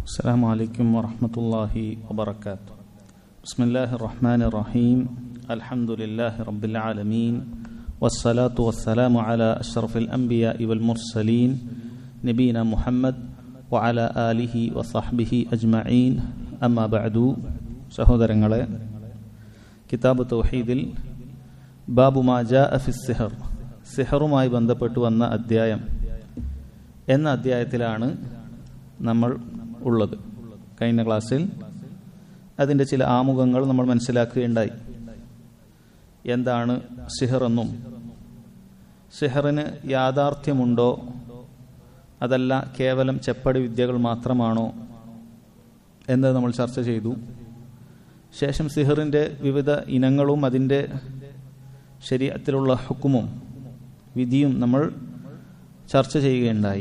السلام عليكم ورحمة الله وبركاته بسم الله الرحمن الرحيم الحمد لله رب العالمين والصلاة والسلام على أشرف الأنبياء والمرسلين نبينا محمد وعلى آله وصحبه أجمعين أما بعد സഹോദരങ്ങളെ കിതാബ് തൗഹീദിൽ ബാബു മാ ജാ ഫി സിഹർ സിഹറുമായി ബന്ധപ്പെട്ട് വന്ന അധ്യായം എന്ന അധ്യായത്തിലാണ് നമ്മൾ ഉള്ളത് കഴിഞ്ഞ ക്ലാസ്സിൽ അതിൻ്റെ ചില ആമുഖങ്ങൾ നമ്മൾ മനസ്സിലാക്കുകയുണ്ടായി എന്താണ് സിഹർ എന്നും സിഹറിന് യാഥാർത്ഥ്യമുണ്ടോ അതല്ല കേവലം ചെപ്പടി വിദ്യകൾ മാത്രമാണോ എന്നത് നമ്മൾ ചർച്ച ചെയ്തു ശേഷം സിഹറിൻ്റെ വിവിധ ഇനങ്ങളും അതിൻ്റെ ശരീരത്തിലുള്ള ഹുക്കുമും വിധിയും നമ്മൾ ചർച്ച ചെയ്യുകയുണ്ടായി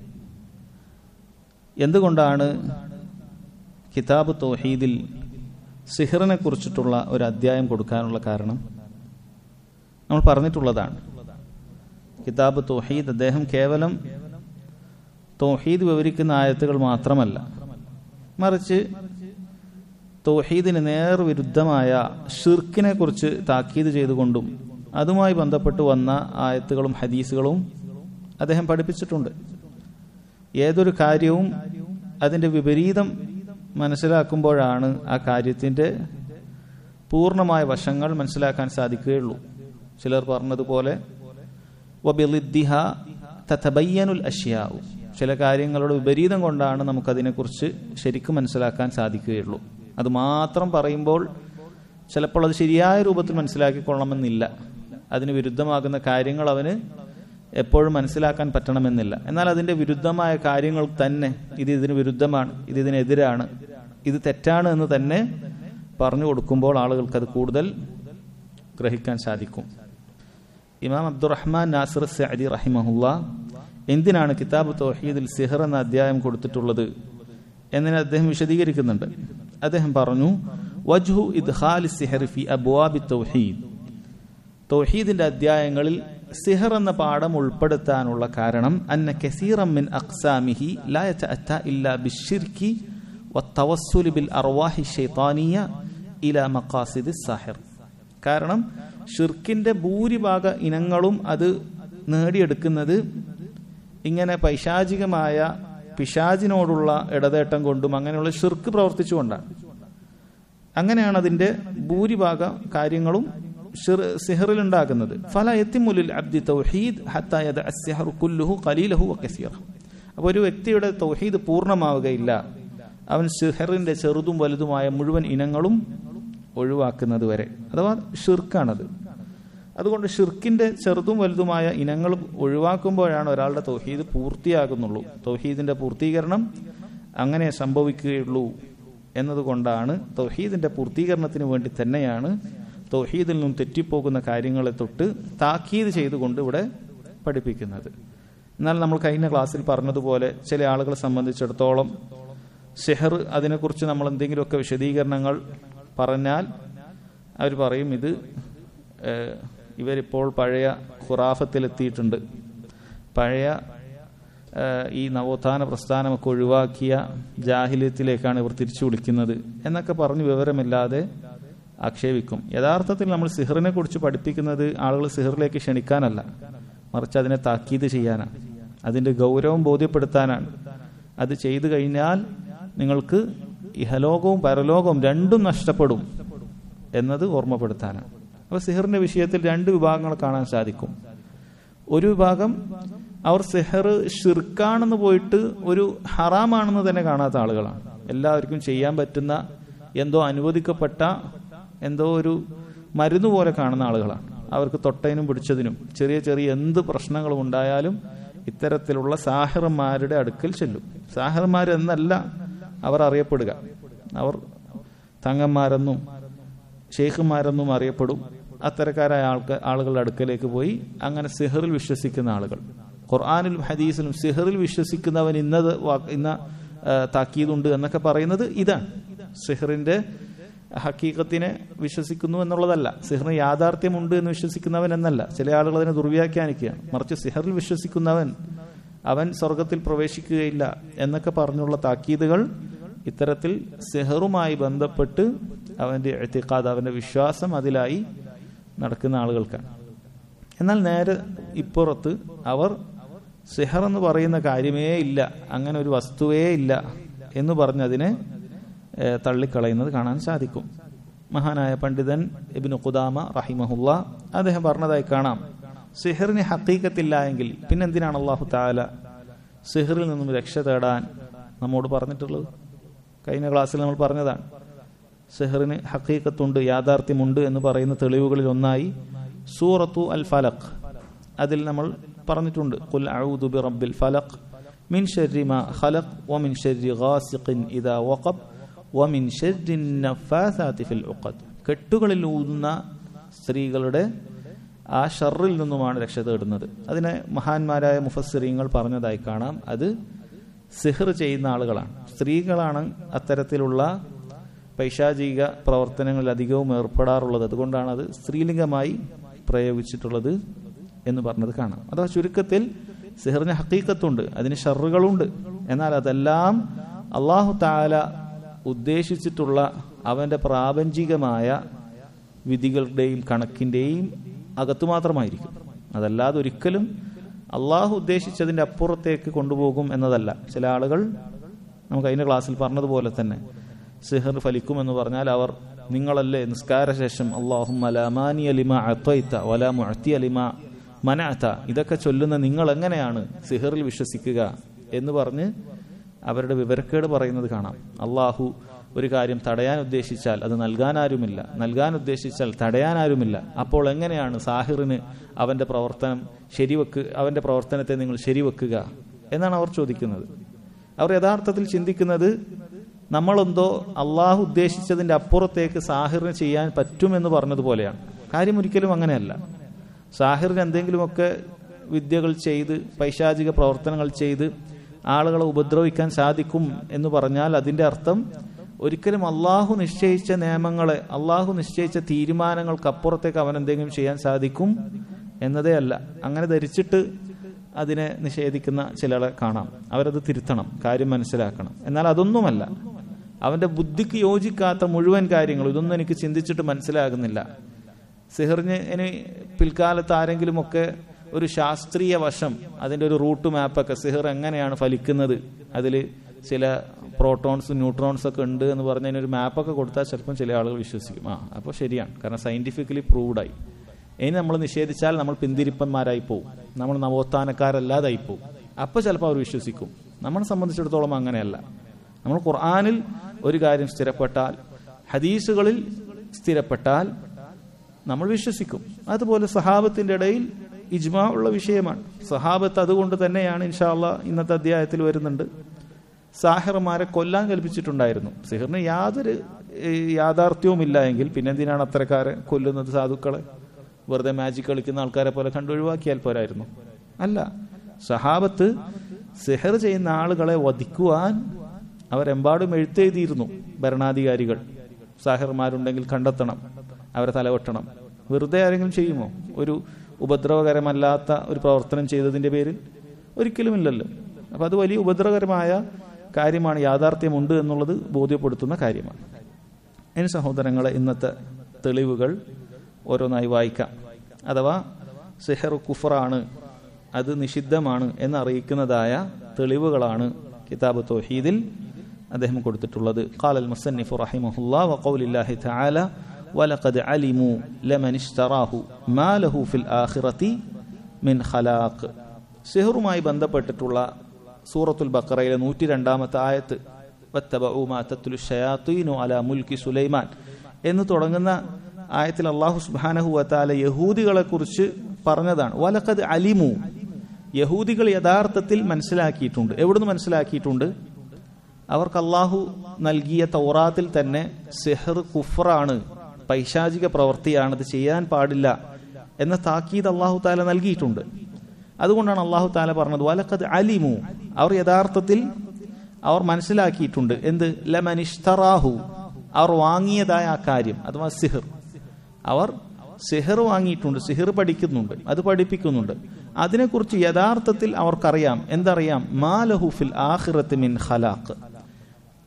എന്തുകൊണ്ടാണ് കിതാബ് തൗഹീദിൽ സിഹറിനെ കുറിച്ചിട്ടുള്ള ഒരു അധ്യായം കൊടുക്കാനുള്ള കാരണം നമ്മൾ പറഞ്ഞിട്ടുള്ളതാണ് കിതാബ് തൗഹീദ് അദ്ദേഹം കേവലം തൗഹീദ് വിവരിക്കുന്ന ആയത്തുകൾ മാത്രമല്ല മറിച്ച് തൗഹീദിന് നേർവിരുദ്ധമായ ഷിർക്കിനെ കുറിച്ച് താക്കീത് ചെയ്തുകൊണ്ടും അതുമായി ബന്ധപ്പെട്ട് വന്ന ആയത്തുകളും ഹദീസുകളും അദ്ദേഹം പഠിപ്പിച്ചിട്ടുണ്ട് ഏതൊരു കാര്യവും അതിൻ്റെ വിപരീതം മനസ്സിലാക്കുമ്പോഴാണ് ആ കാര്യത്തിൻ്റെ പൂർണ്ണമായ വശങ്ങൾ മനസ്സിലാക്കാൻ സാധിക്കുകയുള്ളൂ ചിലർ പറഞ്ഞതുപോലെ വബിലിദ്ദിഹ തഥബയ്യനുൽ അഷ്യാവു ചില കാര്യങ്ങളുടെ വിപരീതം കൊണ്ടാണ് നമുക്കതിനെക്കുറിച്ച് ശരിക്കും മനസ്സിലാക്കാൻ സാധിക്കുകയുള്ളൂ അത് മാത്രം പറയുമ്പോൾ ചിലപ്പോൾ അത് ശരിയായ രൂപത്തിൽ മനസ്സിലാക്കിക്കൊള്ളണമെന്നില്ല അതിന് വിരുദ്ധമാകുന്ന കാര്യങ്ങൾ അവന് എപ്പോഴും മനസ്സിലാക്കാൻ പറ്റണമെന്നില്ല എന്നാൽ അതിൻ്റെ വിരുദ്ധമായ കാര്യങ്ങൾ തന്നെ ഇത് ഇതിന് വിരുദ്ധമാണ് ഇത് ഇതിനെതിരാണ് ഇത് തെറ്റാണ് എന്ന് തന്നെ പറഞ്ഞു കൊടുക്കുമ്പോൾ ആളുകൾക്ക് അത് കൂടുതൽ ഗ്രഹിക്കാൻ സാധിക്കും ഇമാം അബ്ദുറഹ്മാൻ നാസിർ സഅദി റഹിമഹുല്ല എന്തിനാണ് കിതാബ് തൗഹീദിൽ സിഹർ എന്ന അധ്യായം കൊടുത്തിട്ടുള്ളത് എന്നതിനെ അദ്ദേഹം വിശദീകരിക്കുന്നുണ്ട് അദ്ദേഹം പറഞ്ഞു വജ്ഹു ഇദ്ഖാലി സിഹർ ഫി അബ്വാബി തൗഹീദ് തൗഹീദിന്റെ അധ്യായങ്ങളിൽ സിഹർ എന്ന പാഠം ഉൾപ്പെടുത്താനുള്ള കാരണം അന്ന കസീറം മിൻ അഖ്സാമിഹി ലാ യതഅത്ത ഇല്ലാ ബിശ്ശിർക്കി വത്തവസ്സുലി ബിൽ അർവാഹി ശൈത്താനിയ ഇലാ മഖാസിദി സാഹിർ കാരണം ഷിർക്കിന്റെ ഭൂരിഭാഗ ഇനങ്ങളും അത് നേടിയെടുക്കുന്നത് ഇങ്ങനെ പൈശാചികമായ പിശാചിനോടുള്ള ഇടതേട്ടം കൊണ്ടും അങ്ങനെയുള്ള ഷിർക്ക് പ്രവർത്തിച്ചുകൊണ്ടാണ് അങ്ങനെയാണ് അതിന്റെ ഭൂരിഭാഗ കാര്യങ്ങളും സിഹറിൽ ഉണ്ടാകുന്നത് ഫല എത്തിമുലിൽ അബ്ദി തൗഹീദ് ഹത്തായത് അസ്യഹർ കുല്ലുഹു കലീലഹു വക്കസീറ അപ്പോൾ ഒരു വ്യക്തിയുടെ തൗഹീദ് പൂർണ്ണമാവുകയില്ല അവൻ സിഹറിന്റെ ചെറുതും വലുതുമായ മുഴുവൻ ഇനങ്ങളും ഒഴിവാക്കുന്നത് വരെ അഥവാ ഷിർക്കാണത് അതുകൊണ്ട് ഷിർക്കിന്റെ ചെറുതും വലുതുമായ ഇനങ്ങൾ ഒഴിവാക്കുമ്പോഴാണ് ഒരാളുടെ തൗഹീദ് പൂർത്തിയാകുന്നുള്ളൂ തൗഹീദിന്റെ പൂർത്തീകരണം അങ്ങനെ സംഭവിക്കുകയുള്ളൂ എന്നതുകൊണ്ടാണ് തൗഹീദിന്റെ പൂർത്തീകരണത്തിന് വേണ്ടി തന്നെയാണ് തൗഹീദിൽ നിന്നും തെറ്റിപ്പോകുന്ന കാര്യങ്ങളെ തൊട്ട് താക്കീത് ചെയ്തുകൊണ്ട് ഇവിടെ പഠിപ്പിക്കുന്നത് എന്നാൽ നമ്മൾ കഴിഞ്ഞ ക്ലാസ്സിൽ പറഞ്ഞതുപോലെ ചില ആളുകളെ സംബന്ധിച്ചിടത്തോളം ഷെഹർ അതിനെക്കുറിച്ച് നമ്മൾ എന്തെങ്കിലുമൊക്കെ വിശദീകരണങ്ങൾ പറഞ്ഞാൽ അവർ പറയും ഇത് ഇവരിപ്പോൾ പഴയ ഖുറാഫത്തിലെത്തിയിട്ടുണ്ട് പഴയ ഈ നവോത്ഥാന പ്രസ്ഥാനമൊക്കെ ഒഴിവാക്കിയ ജാഹില്യത്തിലേക്കാണ് ഇവർ തിരിച്ചു വിളിക്കുന്നത് എന്നൊക്കെ പറഞ്ഞ് വിവരമില്ലാതെ ആക്ഷേപിക്കും യഥാർത്ഥത്തിൽ നമ്മൾ സിഹറിനെ കുറിച്ച് പഠിപ്പിക്കുന്നത് ആളുകൾ സിഹറിലേക്ക് ക്ഷണിക്കാനല്ല മറിച്ച് അതിനെ താക്കീത് ചെയ്യാനാണ് അതിന്റെ ഗൗരവം ബോധ്യപ്പെടുത്താനാണ് അത് ചെയ്തു കഴിഞ്ഞാൽ നിങ്ങൾക്ക് ഇഹലോകവും പരലോകവും രണ്ടും നഷ്ടപ്പെടും എന്നത് ഓർമ്മപ്പെടുത്താനാണ് അപ്പൊ സിഹറിന്റെ വിഷയത്തിൽ രണ്ട് വിഭാഗങ്ങൾ കാണാൻ സാധിക്കും ഒരു വിഭാഗം അവർ സിഹർ ഷിർക്കാണെന്ന് പോയിട്ട് ഒരു ഹറാമാണെന്ന് തന്നെ കാണാത്ത ആളുകളാണ് എല്ലാവർക്കും ചെയ്യാൻ പറ്റുന്ന എന്തോ അനുവദിക്കപ്പെട്ട എന്തോ ഒരു മരുന്ന് പോലെ കാണുന്ന ആളുകളാണ് അവർക്ക് തൊട്ടതിനും പിടിച്ചതിനും ചെറിയ ചെറിയ എന്ത് പ്രശ്നങ്ങളും ഉണ്ടായാലും ഇത്തരത്തിലുള്ള സാഹിറന്മാരുടെ അടുക്കൽ ചെല്ലും സാഹിറന്മാർ എന്നല്ല അവർ അറിയപ്പെടുക അവർ തങ്ങന്മാരെന്നും ഷെയ്ഖുമാരെന്നും അറിയപ്പെടും അത്തരക്കാരായ ആൾക്ക് ആളുകളുടെ അടുക്കലേക്ക് പോയി അങ്ങനെ സിഹറിൽ വിശ്വസിക്കുന്ന ആളുകൾ ഖുർആാനിലും ഹദീസിലും സിഹറിൽ വിശ്വസിക്കുന്നവൻ ഇന്നത് ഇന്ന താക്കീതുണ്ട് എന്നൊക്കെ പറയുന്നത് ഇതാണ് സിഹറിന്റെ ഹക്കീക്കത്തിനെ വിശ്വസിക്കുന്നു എന്നുള്ളതല്ല സിഹറിന് യാഥാർത്ഥ്യമുണ്ട് എന്ന് വിശ്വസിക്കുന്നവൻ എന്നല്ല ചില ആളുകൾ അതിനെ ദുർവ്യാഖ്യാനിക്കുകയാണ് മറിച്ച് സിഹറിൽ വിശ്വസിക്കുന്നവൻ അവൻ സ്വർഗത്തിൽ പ്രവേശിക്കുകയില്ല എന്നൊക്കെ പറഞ്ഞുള്ള താക്കീതുകൾ ഇത്തരത്തിൽ സെഹറുമായി ബന്ധപ്പെട്ട് അവന്റെ എത്തിക്കാത് അവന്റെ വിശ്വാസം അതിലായി നടക്കുന്ന ആളുകൾക്കാണ് എന്നാൽ നേരെ ഇപ്പുറത്ത് അവർ സിഹർ എന്ന് പറയുന്ന കാര്യമേ ഇല്ല അങ്ങനെ ഒരു വസ്തുവേ ഇല്ല എന്ന് പറഞ്ഞതിനെ ഏഹ്, തള്ളിക്കളയുന്നത് കാണാൻ സാധിക്കും മഹാനായ പണ്ഡിതൻ ഇബിന് ഖുദാമ റഹിമഹുല്ല അദ്ദേഹം പറഞ്ഞതായി കാണാം സിഹറിന് ഹക്കീക്കത്തില്ല എങ്കിൽ പിന്നെന്തിനാണ് അള്ളാഹു താല സിഹറിൽ നിന്നും രക്ഷ തേടാൻ നമ്മോട് പറഞ്ഞിട്ടുള്ളത് കഴിഞ്ഞ ക്ലാസ്സിൽ നമ്മൾ പറഞ്ഞതാണ് സെഹറിന് ഹക്കീക്കത്തുണ്ട് യാഥാർത്ഥ്യമുണ്ട് എന്ന് പറയുന്ന തെളിവുകളിൽ ഒന്നായി സൂറത്തു അൽ ഫലഖ് അതിൽ നമ്മൾ പറഞ്ഞിട്ടുണ്ട് ഖുൽ അഊദു ബി റബ്ബിൽ ഫലഖ് മിൻ ശർരി മാ ഖലഖ് വമിൻ ശർരി ഗാസിഖിൻ ഇദാ വഖബ് വമിൻ ശർരി നഫാസാതി ഫിൽ ഉഖദ് കെട്ടുകളിൽ ഊതുന്ന സ്ത്രീകളുടെ ആ ഷറിൽ നിന്നുമാണ് രക്ഷ തേടുന്നത് അതിനെ മഹാന്മാരായ മുഫസ്സിറീങ്ങൾ പറഞ്ഞതായി കാണാം അത് സിഹർ ചെയ്യുന്ന ആളുകളാണ് സ്ത്രീകളാണ് അത്തരത്തിലുള്ള പൈശാചിക പ്രവർത്തനങ്ങളിൽ അധികവും ഏർപ്പെടാറുള്ളത് അതുകൊണ്ടാണ് അത് സ്ത്രീലിംഗമായി പ്രയോഗിച്ചിട്ടുള്ളത് എന്ന് പറഞ്ഞത് കാണാം അഥവാ ചുരുക്കത്തിൽ സിഹറിന് ഹക്കീക്കത്തുണ്ട് അതിന് ഷറുകളുണ്ട് എന്നാൽ അതെല്ലാം അള്ളാഹു താല ഉദ്ദേശിച്ചിട്ടുള്ള അവന്റെ പ്രാപഞ്ചികമായ വിധികളുടെയും കണക്കിന്റെയും അകത്തു മാത്രമായിരിക്കും അതല്ലാതെ ഒരിക്കലും അള്ളാഹു ഉദ്ദേശിച്ചതിന്റെ അപ്പുറത്തേക്ക് കൊണ്ടുപോകും എന്നതല്ല ചില ആളുകൾ നമുക്ക് അതിന്റെ ക്ലാസ്സിൽ പറഞ്ഞതുപോലെ തന്നെ സിഹർ ഫലിക്കും എന്ന് പറഞ്ഞാൽ അവർ നിങ്ങളല്ലേ നിസ്കാര ശേഷം അള്ളാഹും അലാമാനി അലിമ അത്വൈത്ത വല മുഅത്തി അലിമ മനഅത്ത ഇതൊക്കെ ചൊല്ലുന്ന നിങ്ങൾ എങ്ങനെയാണ് സിഹറിൽ വിശ്വസിക്കുക എന്ന് പറഞ്ഞ് അവരുടെ വിവരക്കേട് പറയുന്നത് കാണാം അള്ളാഹു ഒരു കാര്യം തടയാൻ ഉദ്ദേശിച്ചാൽ അത് നൽകാൻ ആരുമില്ല നൽകാൻ ഉദ്ദേശിച്ചാൽ തടയാൻ ആരുമില്ല അപ്പോൾ എങ്ങനെയാണ് സാഹിറിന് അവന്റെ പ്രവർത്തനം ശരിവെക്ക് അവന്റെ പ്രവർത്തനത്തെ നിങ്ങൾ ശരിവെക്കുക എന്നാണ് അവർ ചോദിക്കുന്നത് അവർ യഥാർത്ഥത്തിൽ ചിന്തിക്കുന്നത് നമ്മളെന്തോ അള്ളാഹു ഉദ്ദേശിച്ചതിന്റെ അപ്പുറത്തേക്ക് സാഹിറിന് ചെയ്യാൻ പറ്റുമെന്ന് പറഞ്ഞതുപോലെയാണ് കാര്യം ഒരിക്കലും അങ്ങനെയല്ല സാഹിറിന് എന്തെങ്കിലുമൊക്കെ വിദ്യകൾ ചെയ്ത് പൈശാചിക പ്രവർത്തനങ്ങൾ ചെയ്ത് ആളുകളെ ഉപദ്രവിക്കാൻ സാധിക്കും എന്ന് പറഞ്ഞാൽ അതിന്റെ അർത്ഥം ഒരിക്കലും അള്ളാഹു നിശ്ചയിച്ച നിയമങ്ങളെ അള്ളാഹു നിശ്ചയിച്ച തീരുമാനങ്ങൾക്കപ്പുറത്തേക്ക് അവൻ എന്തെങ്കിലും ചെയ്യാൻ സാധിക്കും എന്നതേ അല്ല അങ്ങനെ ധരിച്ചിട്ട് അതിനെ നിഷേധിക്കുന്ന ചിലരെ കാണാം അവരത് തിരുത്തണം കാര്യം മനസ്സിലാക്കണം എന്നാൽ അതൊന്നുമല്ല അവന്റെ ബുദ്ധിക്ക് യോജിക്കാത്ത മുഴുവൻ കാര്യങ്ങൾ ഇതൊന്നും എനിക്ക് ചിന്തിച്ചിട്ട് മനസ്സിലാകുന്നില്ല സിഹറിന് ഇനി പിൽക്കാലത്ത് ആരെങ്കിലുമൊക്കെ ഒരു ശാസ്ത്രീയ വശം അതിന്റെ ഒരു റൂട്ട് മാപ്പൊക്കെ സിഹർ എങ്ങനെയാണ് ഫലിക്കുന്നത് അതിൽ ചില പ്രോട്ടോൺസ് ന്യൂട്രോൺസ് ഒക്കെ ഉണ്ട് എന്ന് പറഞ്ഞ ഒരു മാപ്പൊക്കെ കൊടുത്താൽ ചിലപ്പം ചില ആളുകൾ വിശ്വസിക്കും ആ അപ്പോൾ ശരിയാണ് കാരണം സയന്റിഫിക്കലി പ്രൂവ്ഡായി ഇനി നമ്മൾ നിഷേധിച്ചാൽ നമ്മൾ പിന്തിരിപ്പന്മാരായി പോകും നമ്മൾ നവോത്ഥാനക്കാരല്ലാതായി പോകും അപ്പോൾ ചിലപ്പോൾ അവർ വിശ്വസിക്കും നമ്മളെ സംബന്ധിച്ചിടത്തോളം അങ്ങനെയല്ല നമ്മൾ ഖുർആാനിൽ ഒരു കാര്യം സ്ഥിരപ്പെട്ടാൽ ഹദീസുകളിൽ സ്ഥിരപ്പെട്ടാൽ നമ്മൾ വിശ്വസിക്കും അതുപോലെ സഹാബത്തിന്റെ ഇടയിൽ ഇജ്മാ ഉള്ള വിഷയമാണ് സഹാബത്ത് അതുകൊണ്ട് തന്നെയാണ് ഇൻഷാല്ല ഇന്നത്തെ അധ്യായത്തിൽ വരുന്നുണ്ട് സാഹിർമാരെ കൊല്ലാൻ കൽപ്പിച്ചിട്ടുണ്ടായിരുന്നു സിഹറിന് യാതൊരു ഏഹ്, യാഥാർത്ഥ്യവുമില്ല എങ്കിൽ പിന്നെന്തിനാണ് അത്തരക്കാരെ കൊല്ലുന്നത് സാധുക്കളെ വെറുതെ മാജിക് കളിക്കുന്ന ആൾക്കാരെ പോലെ കണ്ടൊഴിവാക്കിയാൽ പോരായിരുന്നു അല്ല സഹാബത്ത് സിഹർ ചെയ്യുന്ന ആളുകളെ വധിക്കുവാൻ അവരെമ്പാടും എഴുത്തെഴുതിയിരുന്നു ഭരണാധികാരികൾ സാഹിർമാരുണ്ടെങ്കിൽ കണ്ടെത്തണം അവരെ തലവെട്ടണം വെറുതെ ആരെങ്കിലും ചെയ്യുമോ ഒരു ഉപദ്രവകരമല്ലാത്ത ഒരു പ്രവർത്തനം ചെയ്തതിന്റെ പേരിൽ ഒരിക്കലുമില്ലല്ലോ അപ്പൊ അത് വലിയ ഉപദ്രവകരമായ കാര്യമാണ് യാഥാർത്ഥ്യമുണ്ട് എന്നുള്ളത് ബോധ്യപ്പെടുത്തുന്ന കാര്യമാണ് ഇനി സഹോദരങ്ങളെ ഇന്നത്തെ തെളിവുകൾ ഓരോന്നായി വായിക്കാം അഥവാ സെഹർ കുഫറാണ് അത് നിഷിദ്ധമാണ് എന്നറിയിക്കുന്നതായ തെളിവുകളാണ് കിതാബ് തൗഹീദിൽ അദ്ദേഹം കൊടുത്തിട്ടുള്ളത് قال المصنف رحمه الله وقول الله تعالى ولقد علموا لمن اشتراه ما له في الآخرة من خلاق സിഹറുമായി ബന്ധപ്പെട്ടിട്ടുള്ള സൂറത്തുൽ ബക്കറയിലെ നൂറ്റി രണ്ടാമത്തെ ആയത്ത് വത്തബഉ മാ തത്ലു ശയാത്തീനു അലാ മുൽക്കി സുലൈമാൻ എന്ന് തുടങ്ങുന്ന ആയത്തിൽ അള്ളാഹു സുബ്ഹാനഹു വതാല യഹൂദികളെ കുറിച്ച് പറഞ്ഞതാണ് വലഖദ് അലിമു യഹൂദികൾ യഥാർത്ഥത്തിൽ മനസ്സിലാക്കിയിട്ടുണ്ട് എവിടുന്ന് മനസ്സിലാക്കിയിട്ടുണ്ട് അവർക്ക് അള്ളാഹു നൽകിയ തൗറാത്തിൽ തന്നെ സെഹർ കുഫറാണ് പൈശാചിക പ്രവൃത്തിയാണ് ഇത് ചെയ്യാൻ പാടില്ല എന്ന താക്കീത് അള്ളാഹു താല നൽകിയിട്ടുണ്ട് അതുകൊണ്ടാണ് അള്ളാഹു താല പറഞ്ഞത് വലക്കത് അലിമു അവർ യഥാർത്ഥത്തിൽ അവർ മനസ്സിലാക്കിയിട്ടുണ്ട് എന്ത് ലമനിഷ്തറാഹു അവർ വാങ്ങിയതായ ആ കാര്യം അഥവാ സിഹർ അവർ സിഹർ വാങ്ങിയിട്ടുണ്ട് സിഹർ പഠിക്കുന്നുണ്ട് അത് പഠിപ്പിക്കുന്നുണ്ട് അതിനെക്കുറിച്ച് യഥാർത്ഥത്തിൽ അവർക്കറിയാം എന്തറിയാം മാലഹുഫിൽ ആഹിറത്ത് മിൻ ഖലാഖ്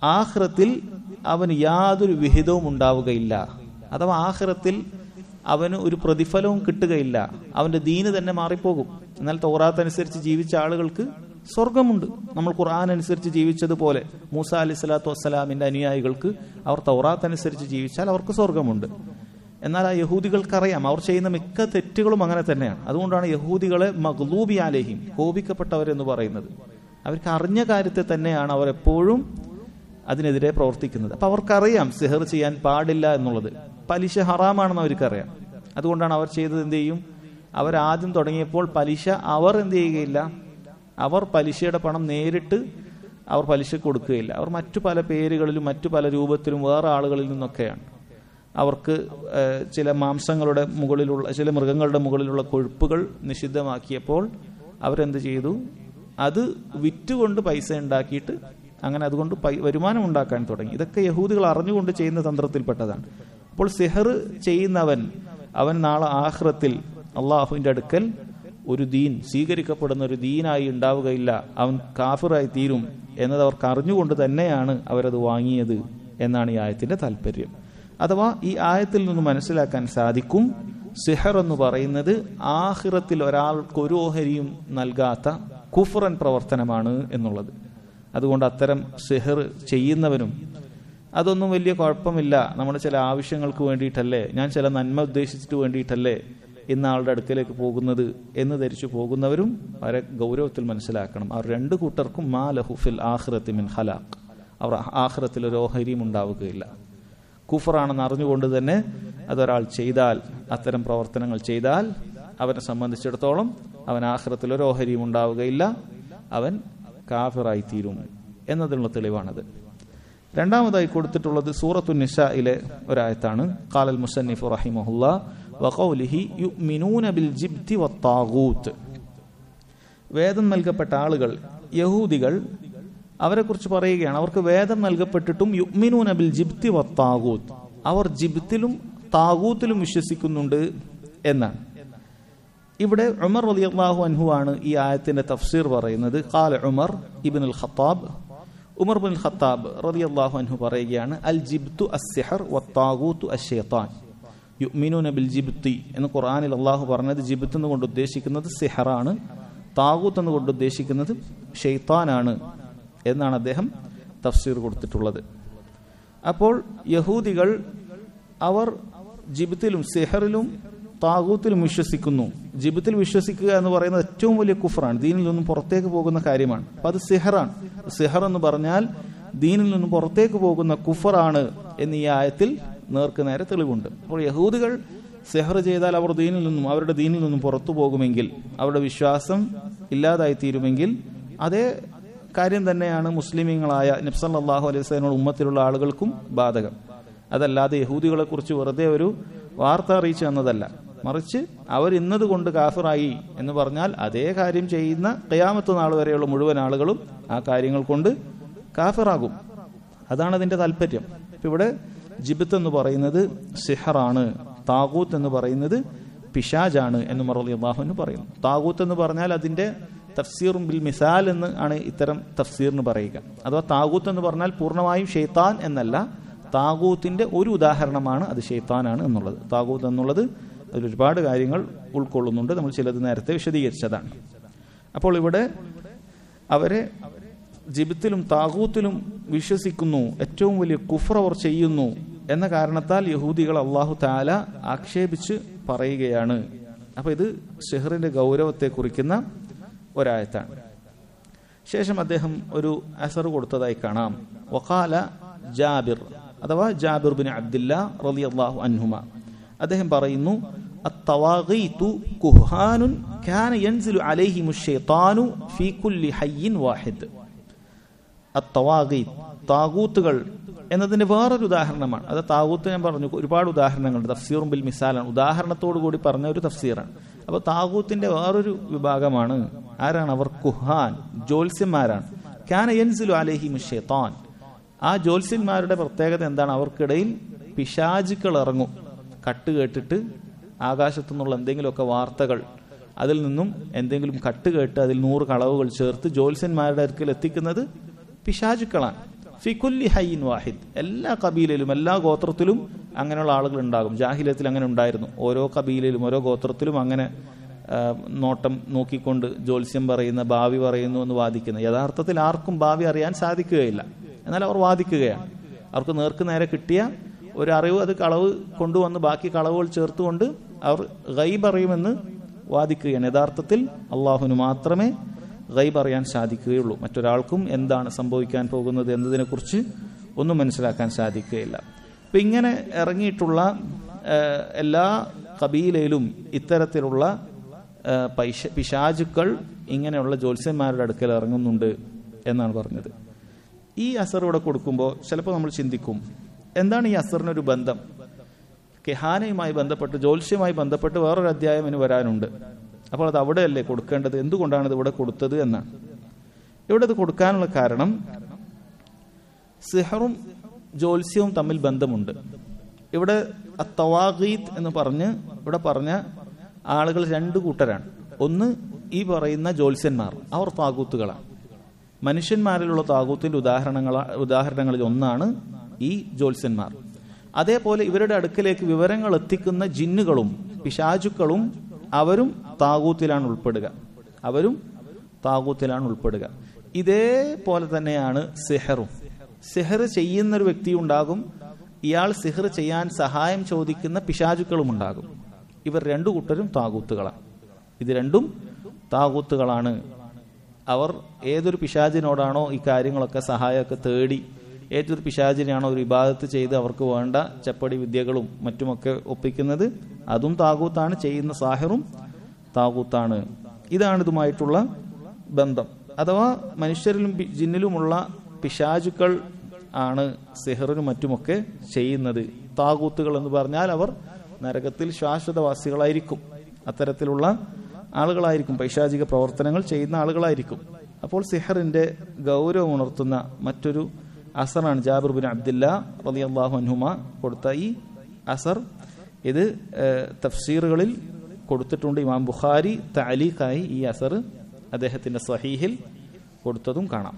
ആഹ്റത്തിൽ അവന് യാതൊരു വിഹിതവും ഉണ്ടാവുകയില്ല അഥവാ ആഹ്റത്തിൽ അവന് ഒരു പ്രതിഫലവും കിട്ടുകയില്ല അവന്റെ ദീന് തന്നെ മാറിപ്പോകും എന്നാൽ തൗറാത്ത് അനുസരിച്ച് ജീവിച്ച ആളുകൾക്ക് സ്വർഗമുണ്ട് നമ്മൾ ഖുർആൻ അനുസരിച്ച് ജീവിച്ചതുപോലെ മൂസ അലി സ്വലാത്തു വസ്സലാമിന്റെ അനുയായികൾക്ക് അവർ തൗറാത്ത് അനുസരിച്ച് ജീവിച്ചാൽ അവർക്ക് സ്വർഗമുണ്ട് എന്നാൽ ആ യഹൂദികൾക്കറിയാം അവർ ചെയ്യുന്ന മിക്ക തെറ്റുകളും അങ്ങനെ തന്നെയാണ് അതുകൊണ്ടാണ് യഹൂദികളെ മഗ്ലൂബി ആലേഹിം കോപിക്കപ്പെട്ടവരെന്ന് പറയുന്നത് അവർക്ക് അറിഞ്ഞ കാര്യത്തെ തന്നെയാണ് അവർ എപ്പോഴും അതിനെതിരെ പ്രവർത്തിക്കുന്നത് അപ്പൊ അവർക്കറിയാം സിഹർ ചെയ്യാൻ പാടില്ല എന്നുള്ളത് പലിശ ഹറാമാണെന്ന് അവർക്കറിയാം അതുകൊണ്ടാണ് അവർ ചെയ്തത് എന്ത് ചെയ്യും അവർ ആദ്യം തുടങ്ങിയപ്പോൾ പലിശ അവർ എന്ത് ചെയ്യുകയില്ല അവർ പലിശയുടെ പണം നേരിട്ട് അവർ പലിശ കൊടുക്കുകയില്ല അവർ മറ്റു പല പേരുകളിലും മറ്റു പല രൂപത്തിലും വേറെ ആളുകളിൽ നിന്നൊക്കെയാണ് അവർക്ക് ഏഹ്, ചില മാംസങ്ങളുടെ മുകളിലുള്ള ചില മൃഗങ്ങളുടെ മുകളിലുള്ള കൊഴുപ്പുകൾ നിഷിദ്ധമാക്കിയപ്പോൾ അവരെന്ത് ചെയ്തു അത് വിറ്റുകൊണ്ട് പൈസ ഉണ്ടാക്കിയിട്ട് അങ്ങനെ അതുകൊണ്ട് പൈ- വരുമാനം ഉണ്ടാക്കാൻ തുടങ്ങി ഇതൊക്കെ യഹൂദികൾ അറിഞ്ഞുകൊണ്ട് ചെയ്യുന്ന തന്ത്രത്തിൽപ്പെട്ടതാണ് അപ്പോൾ സിഹർ ചെയ്യുന്നവൻ അവൻ നാളെ ആഹ്റത്തിൽ അള്ളാഹുവിന്റെ അടുക്കൽ ഒരു ദീൻ സ്വീകരിക്കപ്പെടുന്ന ഒരു ദീനായി ഉണ്ടാവുകയില്ല അവൻ കാഫിറായി തീരും എന്നത് അവർക്ക് അറിഞ്ഞുകൊണ്ട് തന്നെയാണ് അവരത് വാങ്ങിയത് എന്നാണ് ഈ ആയത്തിന്റെ താല്പര്യം അഥവാ ഈ ആയത്തിൽ നിന്ന് മനസ്സിലാക്കാൻ സാധിക്കും സിഹർ എന്ന് പറയുന്നത് ആഹിറത്തിൽ ഒരാൾക്ക് ഒരു ഓഹരിയും നൽകാത്ത കുഫറൻ പ്രവർത്തനമാണ് എന്നുള്ളത് അതുകൊണ്ട് അത്തരം സിഹർ ചെയ്യുന്നവനും അതൊന്നും വലിയ കുഴപ്പമില്ല നമ്മുടെ ചില ആവശ്യങ്ങൾക്ക് വേണ്ടിയിട്ടല്ലേ ഞാൻ ചില നന്മ ഉദ്ദേശിച്ചിട്ട് വേണ്ടിയിട്ടല്ലേ ഇന്ന ആളുടെ അടുക്കലേക്ക് പോകുന്നത് എന്ന് ധരിച്ചു പോകുന്നവരും അവരെ ഗൗരവത്തിൽ മനസ്സിലാക്കണം അവർ രണ്ട് കൂട്ടർക്കും മാ ലഹുഫിൽ ആഹ്റത്തി മിൻ ഹലാഖ് അവർ ആഹ്റത്തിൽ ഒരു ഓഹരിയും ഉണ്ടാവുകയില്ല കുഫറാണെന്ന് അറിഞ്ഞുകൊണ്ട് തന്നെ അതൊരാൾ ചെയ്താൽ അത്തരം പ്രവർത്തനങ്ങൾ ചെയ്താൽ അവനെ സംബന്ധിച്ചിടത്തോളം അവൻ ആഹ്റത്തിൽ ഒരു ഓഹരിയും ഉണ്ടാവുകയില്ല അവൻ കാഫിറായി തീരും എന്നതിനുള്ള തെളിവാണത് രണ്ടാമതായി കൊടുത്തിട്ടുള്ളത് സൂറത്തു നിസയിലെ ഒരായത്താണ് ഖാലൽ മുസന്നിഫ് റഹിമഹുല്ല വഖൗലിഹി യുഅ്മിനൂന ബിൽ ജിബ്തി വത്താഗൂത്ത് വേദം നൽകപ്പെട്ട ആളുകൾ യഹൂദികൾ അവരെക്കുറിച്ച് പറയുകയാണ് അവർക്ക് വേദം നൽകപ്പെട്ടിട്ടും യുഗ്മിനൂന ബിൽ ജിബ്തി വത്താഗൂത്ത് അവർ ജിബ്തിലും താഗൂത്തിലും വിശ്വസിക്കുന്നുണ്ട് എന്നാണ് ഇവിടെ ഉമർ റളിയല്ലാഹു അൻഹു ആണ് ഈ ആയത്തിന്റെ തഫ്സീർ പറയുന്നത് ഖാല ഉമർ ഇബ്നുൽ ഖത്താബ് ഉമർ ബിൻ ഖത്താബ് റളിയല്ലാഹു അൻഹു പറയുകയാണ് അൽ ജിബ്തു അസ്സിഹർ വത്താഗൂത്തു അശ്ശൈത്താൻ യുഅ്മിനൂന ബിൽ ജിബ്തി എന്ന് ഖുർആനിൽ അള്ളാഹു പറഞ്ഞത് ജിബ്ത്ത് എന്ന് കൊണ്ട് ഉദ്ദേശിക്കുന്നത് സിഹറാണ് താഗൂത്ത് എന്ന് കൊണ്ട് ഉദ്ദേശിക്കുന്നത് ഷെയ്ത്താനാണ് എന്നാണ് അദ്ദേഹം തഫ്സീർ കൊടുത്തിട്ടുള്ളത് അപ്പോൾ യഹൂദികൾ അവർ ജിബിത്തിലും സിഹറിലും താകൂത്തിലും വിശ്വസിക്കുന്നു ജിബിത്തിൽ വിശ്വസിക്കുക എന്ന് പറയുന്നത് ഏറ്റവും വലിയ കുഫറാണ് ദീനിൽ നിന്നും പുറത്തേക്ക് പോകുന്ന കാര്യമാണ് അപ്പൊ അത് സിഹറാണ് സിഹർ എന്ന് പറഞ്ഞാൽ ദീനിൽ നിന്നും പുറത്തേക്ക് പോകുന്ന കുഫറാണ് എന്ന് ഈ ആയത്തിൽ നേർക്ക് നേരെ തെളിവുണ്ട് അപ്പോൾ യഹൂദികൾ സെഹർ ചെയ്താൽ അവർ ദീനിൽ നിന്നും അവരുടെ ദീനിൽ നിന്നും പുറത്തു പോകുമെങ്കിൽ അവരുടെ വിശ്വാസം ഇല്ലാതായി തീരുമെങ്കിൽ അതേ കാര്യം തന്നെയാണ് മുസ്ലിമീങ്ങളായ നബ്സല്ലാഹു അലൈഹി സ്വലമിയുടെ ഉമ്മത്തിലുള്ള ആളുകൾക്കും ബാധകം അതല്ലാതെ യഹൂദികളെ കുറിച്ച് വെറുതെ ഒരു വാർത്ത അറിയിച്ചു തന്നതല്ല മറിച്ച് അവർ ഇന്നത് കൊണ്ട് കാഫിറായി എന്ന് പറഞ്ഞാൽ അതേ കാര്യം ചെയ്യുന്ന കയാമത്ത് നാൾ വരെയുള്ള മുഴുവൻ ആളുകളും ആ കാര്യങ്ങൾ കൊണ്ട് കാഫിറാകും അതാണ് അതിന്റെ താല്പര്യം ഇപ്പൊ ഇവിടെ ജിബിത്ത് എന്ന് പറയുന്നത് സിഹറാണ് താകൂത്ത് എന്ന് പറയുന്നത് പിശാജാണ് എന്ന് മറലി അള്ളാഹുവിന് പറയുന്നു താകൂത്ത് എന്ന് പറഞ്ഞാൽ അതിന്റെ തഫ്സീറും ബിൽ മിസാൽ എന്ന് ആണ് ഇത്തരം തഫ്സീറിന് പറയുക അഥവാ താകൂത്ത് എന്ന് പറഞ്ഞാൽ പൂർണ്ണമായും ഷെയ്ത്താൻ എന്നല്ല താകൂത്തിന്റെ ഒരു ഉദാഹരണമാണ് അത് ഷെയ്ത്താനാണ് എന്നുള്ളത് താകൂത്ത് എന്നുള്ളത് അതിൽ ഒരുപാട് കാര്യങ്ങൾ ഉൾക്കൊള്ളുന്നുണ്ട് നമ്മൾ ചിലത് നേരത്തെ വിശദീകരിച്ചതാണ് അപ്പോൾ ഇവിടെ അവരെ ജിബിത്തിലും താകൂത്തിലും വിശ്വസിക്കുന്നു ഏറ്റവും വലിയ കുഫർ അവർ ചെയ്യുന്നു എന്ന കാരണത്താൽ യഹൂദികൾ അള്ളാഹു താല ആക്ഷേപിച്ച് പറയുകയാണ് അപ്പൊ ഇത് ഷെഹറിന്റെ ഗൗരവത്തെ കുറിക്കുന്ന ഒരായത്താണ് ശേഷം അദ്ദേഹം ഒരു അസർ കൊടുത്തതായി കാണാം വഖാല ജാബിർ അഥവാ ജാബിർ ബിൻ അബ്ദില്ല റലി അള്ളാഹു അൻഹുമ അദ്ദേഹം പറയുന്നു الطواغيت كهان كان ينزل عليهم الشيطان في كل حي واحد الطواغيت താകൂത്തുകൾ എന്നതിന്റെ വേറൊരു ഉദാഹരണമാണ് അത് താകൂത്ത് ഞാൻ പറഞ്ഞു ഒരുപാട് ഉദാഹരണങ്ങളുണ്ട് തഫ്സീറും ബിൽ മിസാലാണ് ഉദാഹരണത്തോടു കൂടി പറഞ്ഞ ഒരു തഫ്സീറാണ് അപ്പൊ താകൂത്തിന്റെ വേറൊരു വിഭാഗമാണ് ആരാണ് അവർ കുഹാൻ ജ്യോത്സ്യന്മാരാണ് ക്യാന യൻസിലു അലഹി ഷെയ്ത്താൻ ആ ജ്യോത്സ്യന്മാരുടെ പ്രത്യേകത എന്താണ് അവർക്കിടയിൽ പിശാചുക്കൾ ഇറങ്ങും കട്ട് കേട്ടിട്ട് ആകാശത്തു നിന്നുള്ള എന്തെങ്കിലുമൊക്കെ വാർത്തകൾ അതിൽ നിന്നും എന്തെങ്കിലും കട്ട് കേട്ട് അതിൽ നൂറ് കളവുകൾ ചേർത്ത് ജ്യോത്സ്യന്മാരുടെ അടുക്കൽ എത്തിക്കുന്നത് പിശാചുക്കളാണ് ഫി കുല്ലി ഹൈൻ വാഹിദ് എല്ലാ കബീലയിലും എല്ലാ ഗോത്രത്തിലും അങ്ങനെയുള്ള ആളുകൾ ഉണ്ടാകും ജാഹിലത്തിൽ അങ്ങനെ ഉണ്ടായിരുന്നു ഓരോ കബീലയിലും ഓരോ ഗോത്രത്തിലും അങ്ങനെ ആ, നോട്ടം നോക്കിക്കൊണ്ട് ജ്യോത്സ്യം പറയുന്ന ഭാവി പറയുന്നു എന്ന് വാദിക്കുന്ന യഥാർത്ഥത്തിൽ ആർക്കും ഭാവി അറിയാൻ സാധിക്കുകയില്ല എന്നാൽ അവർ വാദിക്കുകയാണ് അവർക്ക് നേർക്ക് നേരെ കിട്ടിയ ഒരു അറിവ് അത് കളവ് കൊണ്ടുവന്ന് ബാക്കി കളവുകൾ ചേർത്തുകൊണ്ട് അവർ ഗൈബ് അറിയുമെന്ന് വാദിക്കുകയാണ് യഥാർത്ഥത്തിൽ അള്ളാഹുവിന് മാത്രമേ ഗൈബ് അറിയാൻ സാധിക്കുകയുള്ളൂ മറ്റൊരാൾക്കും എന്താണ് സംഭവിക്കാൻ പോകുന്നത് എന്നതിനെക്കുറിച്ച് ഒന്നും മനസ്സിലാക്കാൻ സാധിക്കുകയില്ല അപ്പം ഇങ്ങനെ ഇറങ്ങിയിട്ടുള്ള ആ, എല്ലാ കബീലയിലും ഇത്തരത്തിലുള്ള ആ, പൈശ പിശാചുക്കൾ ഇങ്ങനെയുള്ള ജ്യോത്സ്യന്മാരുടെ അടുക്കൽ ഇറങ്ങുന്നുണ്ട് എന്നാണ് പറഞ്ഞത് ഈ അസർ ഇവിടെ കൊടുക്കുമ്പോൾ ചിലപ്പോൾ നമ്മൾ ചിന്തിക്കും എന്താണ് ഈ അസറിനൊരു ബന്ധം കെഹാനയുമായി ബന്ധപ്പെട്ട് ജ്യോത്സ്യവുമായി ബന്ധപ്പെട്ട് വേറൊരു അധ്യായം ഇനി വരാനുണ്ട് അപ്പോൾ അത് അവിടെയല്ലേ കൊടുക്കേണ്ടത് എന്തുകൊണ്ടാണ് ഇത് ഇവിടെ കൊടുത്തത് എന്നാണ് ഇവിടെ ഇത് കൊടുക്കാനുള്ള കാരണം സിഹറും ജ്യോത്സ്യവും തമ്മിൽ ബന്ധമുണ്ട് ഇവിടെ തവാഗീത്ത് എന്ന് പറഞ്ഞ് ഇവിടെ പറഞ്ഞ ആളുകൾ രണ്ട് കൂട്ടരാണ് ഒന്ന് ഈ പറയുന്ന ജ്യോത്സ്യന്മാർ അവർ താകൂത്തുകളാണ് മനുഷ്യന്മാരിലുള്ള താകൂത്തിന്റെ ഉദാഹരണങ്ങൾ ഉദാഹരണങ്ങളിൽ ഒന്നാണ് ഈ ജ്യോത്സ്യന്മാർ അതേപോലെ ഇവരുടെ അടുക്കലേക്ക് വിവരങ്ങൾ എത്തിക്കുന്ന ജിന്നുകളും പിശാചുക്കളും അവരും താകൂത്തിലാണ് ഉൾപ്പെടുക അവരും താകൂത്തിലാണ് ഉൾപ്പെടുക ഇതേപോലെ തന്നെയാണ് സിഹറും സിഹർ ചെയ്യുന്ന ഒരു വ്യക്തി ഉണ്ടാകും ഇയാൾ സിഹർ ചെയ്യാൻ സഹായം ചോദിക്കുന്ന പിശാചുക്കളും ഉണ്ടാകും ഇവർ രണ്ടു കൂട്ടരും താകൂത്തുകളാണ് ഇത് രണ്ടും താകൂത്തുകളാണ് അവർ ഏതൊരു പിശാചിനോടാണോ ഈ കാര്യങ്ങളൊക്കെ സഹായമൊക്കെ തേടി ഏതൊരു പിശാചിനെയാണോ ഒരു വിഭാഗത്ത് ചെയ്ത് അവർക്ക് വേണ്ട ചപ്പടി വിദ്യകളും മറ്റുമൊക്കെ ഒപ്പിക്കുന്നത് അതും താകൂത്താണ് ചെയ്യുന്ന സാഹിറും താകൂത്താണ് ഇതാണ് ഇതുമായിട്ടുള്ള ബന്ധം അഥവാ മനുഷ്യരിലും പി- ജിന്നിലുമുള്ള പിശാചുക്കൾ ആണ് സിഹറിനും മറ്റുമൊക്കെ ചെയ്യുന്നത് താകൂത്തുകൾ എന്ന് പറഞ്ഞാൽ അവർ നരകത്തിൽ ശാശ്വതവാസികളായിരിക്കും അത്തരത്തിലുള്ള ആളുകളായിരിക്കും പൈശാചിക പ്രവർത്തനങ്ങൾ ചെയ്യുന്ന ആളുകളായിരിക്കും അപ്പോൾ സിഹറിന്റെ ഗൗരവം ഉണർത്തുന്ന മറ്റൊരു അസറാണ് ജാബിർ ബിൻ അബ്ദില്ല റളിയല്ലാഹു അൻഹുമ കൊടുത്ത ഈ അസർ ഇത് ഏഹ്, തഫ്സീറുകളിൽ കൊടുത്തിട്ടുണ്ട് ഇമാം ബുഖാരി താലീഖായി ഈ അസർ അദ്ദേഹത്തിന്റെ സഹീഹിൽ കൊടുത്തതും കാണാം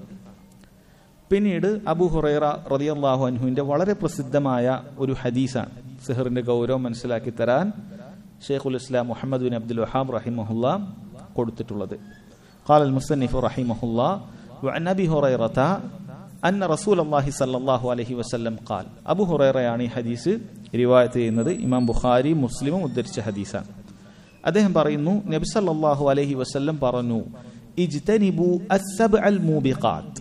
പിന്നീട് അബു ഹുറൈറ റളിയല്ലാഹു അൻഹുവിന്റെ വളരെ പ്രസിദ്ധമായ ഒരു ഹദീസാണ് സിഹറിന്റെ ഗൗരവം മനസ്സിലാക്കി തരാൻ ഷെയ്ഖുൽ Islam Muhammad bin Abdul Wahhab റഹിമഹുല്ല കൊടുത്തിട്ടുള്ളത് قال المصنف رحمه الله وعن ابي هريره أن رسول الله صلى الله عليه وسلم قال അബു ഹുറൈറയാണ് ഈ ഹദീസ് റിവായത്ത് ചെയ്യുന്നത് ഇമാം ബുഖാരി മുസ്ലിമും ഉദ്ധരിച്ച ഹദീസാണ് അദ്ദേഹം പറയുന്നു നബി സല്ലല്ലാഹു അലൈഹി വസല്ലം പറഞ്ഞു ഇജ്തനിബു അസ്സബ്അൽ മൂബിഖാത്ത്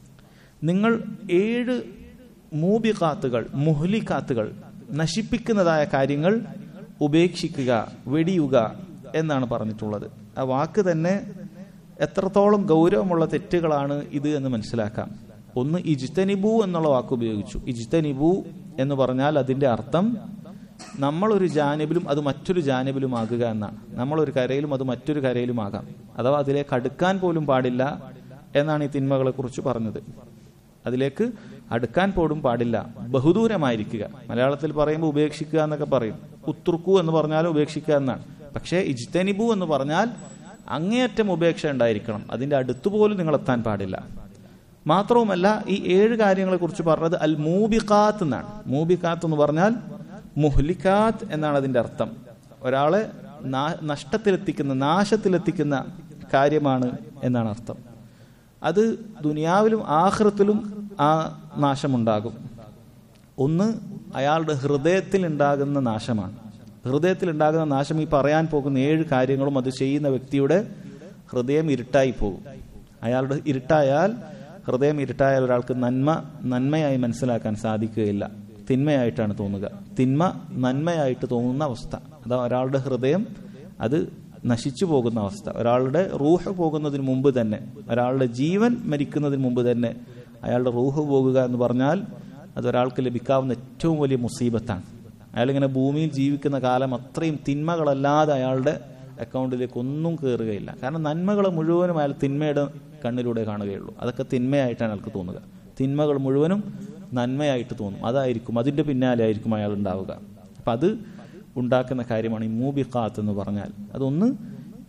നിങ്ങൾ ഏഴ് മൂബിഖാത്തുകൾ മുഹ്ലിഖാത്തുകൾ നശിപ്പിക്കുന്നതായ കാര്യങ്ങൾ ഉപേക്ഷിക്കുക വെടിയുക എന്നാണ് പറഞ്ഞിട്ടുള്ളത് ആ വാക്ക് തന്നെ എത്രത്തോളം ഗൗരവമുള്ള തെറ്റുകളാണ് ഇത് എന്ന് മനസ്സിലാക്കാം ഒന്ന് ഇജ്തനിബു എന്നുള്ള വാക്ക് ഉപയോഗിച്ചു ഇജ്തനിബു എന്ന് പറഞ്ഞാൽ അതിന്റെ അർത്ഥം നമ്മളൊരു ജാനിബിലും അത് മറ്റൊരു ജാനിബിലും ആകുക എന്നാണ് നമ്മളൊരു കരയിലും അത് മറ്റൊരു കരയിലും ആകാം അഥവാ അതിലേക്ക് അടുക്കാൻ പോലും പാടില്ല എന്നാണ് ഈ തിന്മകളെ കുറിച്ച് പറഞ്ഞത് അതിലേക്ക് അടുക്കാൻ പോലും പാടില്ല ബഹുദൂരമായിരിക്കുക മലയാളത്തിൽ പറയുമ്പോൾ ഉപേക്ഷിക്കുക എന്നൊക്കെ പറയും ഉത്തുർക്കു എന്ന് പറഞ്ഞാൽ ഉപേക്ഷിക്കുക എന്നാണ് പക്ഷേ ഇജ്തനിബു എന്ന് പറഞ്ഞാൽ അങ്ങേയറ്റം ഉപേക്ഷ ഉണ്ടായിരിക്കണം അതിന്റെ അടുത്തുപോലും നിങ്ങൾ എത്താൻ പാടില്ല മാത്രവുമല്ല ഈ ഏഴ് കാര്യങ്ങളെ കുറിച്ച് പറഞ്ഞത് അൽ മൂബിഖാത്ത് എന്നാണ് മൂബിഖാത്ത് എന്ന് പറഞ്ഞാൽ മുഹ്ലിഖാത്ത് എന്നാണ് അതിന്റെ അർത്ഥം ഒരാളെ നാ- നഷ്ടത്തിലെത്തിക്കുന്ന നാശത്തിലെത്തിക്കുന്ന കാര്യമാണ് എന്നാണ് അർത്ഥം അത് ദുനിയാവിലും ആഹ്റത്തിലും ആ നാശമുണ്ടാകും ഒന്ന് അയാളുടെ ഹൃദയത്തിൽ ഉണ്ടാകുന്ന നാശമാണ് ഹൃദയത്തിൽ ഉണ്ടാകുന്ന നാശം ഈ പറയാൻ പോകുന്ന ഏഴ് കാര്യങ്ങളും അത് ചെയ്യുന്ന വ്യക്തിയുടെ ഹൃദയം ഇരുട്ടായി പോകും അയാളുടെ ഇരുട്ടായാൽ ഹൃദയം ഇരുട്ടായാൽ ഒരാൾക്ക് നന്മ നന്മയായി മനസ്സിലാക്കാൻ സാധിക്കുകയില്ല തിന്മയായിട്ടാണ് തോന്നുക തിന്മ നന്മയായിട്ട് തോന്നുന്ന അവസ്ഥ അതാ ഒരാളുടെ ഹൃദയം അത് നശിച്ചു പോകുന്ന അവസ്ഥ ഒരാളുടെ റൂഹ് പോകുന്നതിന് മുമ്പ് തന്നെ ഒരാളുടെ ജീവൻ മരിക്കുന്നതിന് മുമ്പ് തന്നെ അയാളുടെ റൂഹ് പോകുക എന്ന് പറഞ്ഞാൽ അത് ഒരാൾക്ക് ലഭിക്കാവുന്ന ഏറ്റവും വലിയ മുസീബത്താണ് അയാളിങ്ങനെ ഭൂമിയിൽ ജീവിക്കുന്ന കാലം അത്രയും തിന്മകളല്ലാതെ അയാളുടെ അക്കൗണ്ടിലേക്ക് ഒന്നും കയറുകയില്ല കാരണം നന്മകൾ മുഴുവനും അയാൾ തിന്മയുടെ കണ്ണിലൂടെ കാണുകയുള്ളൂ അതൊക്കെ തിന്മയായിട്ടാണ് അയാൾക്ക് തോന്നുക തിന്മകൾ മുഴുവനും നന്മയായിട്ട് തോന്നും അതായിരിക്കും അതിന്റെ പിന്നാലെ ആയിരിക്കും അയാൾ ഉണ്ടാവുക അപ്പം അത് ഉണ്ടാക്കുന്ന കാര്യമാണ് ഈ മൂബിഖാത്ത് എന്ന് പറഞ്ഞാൽ അതൊന്ന്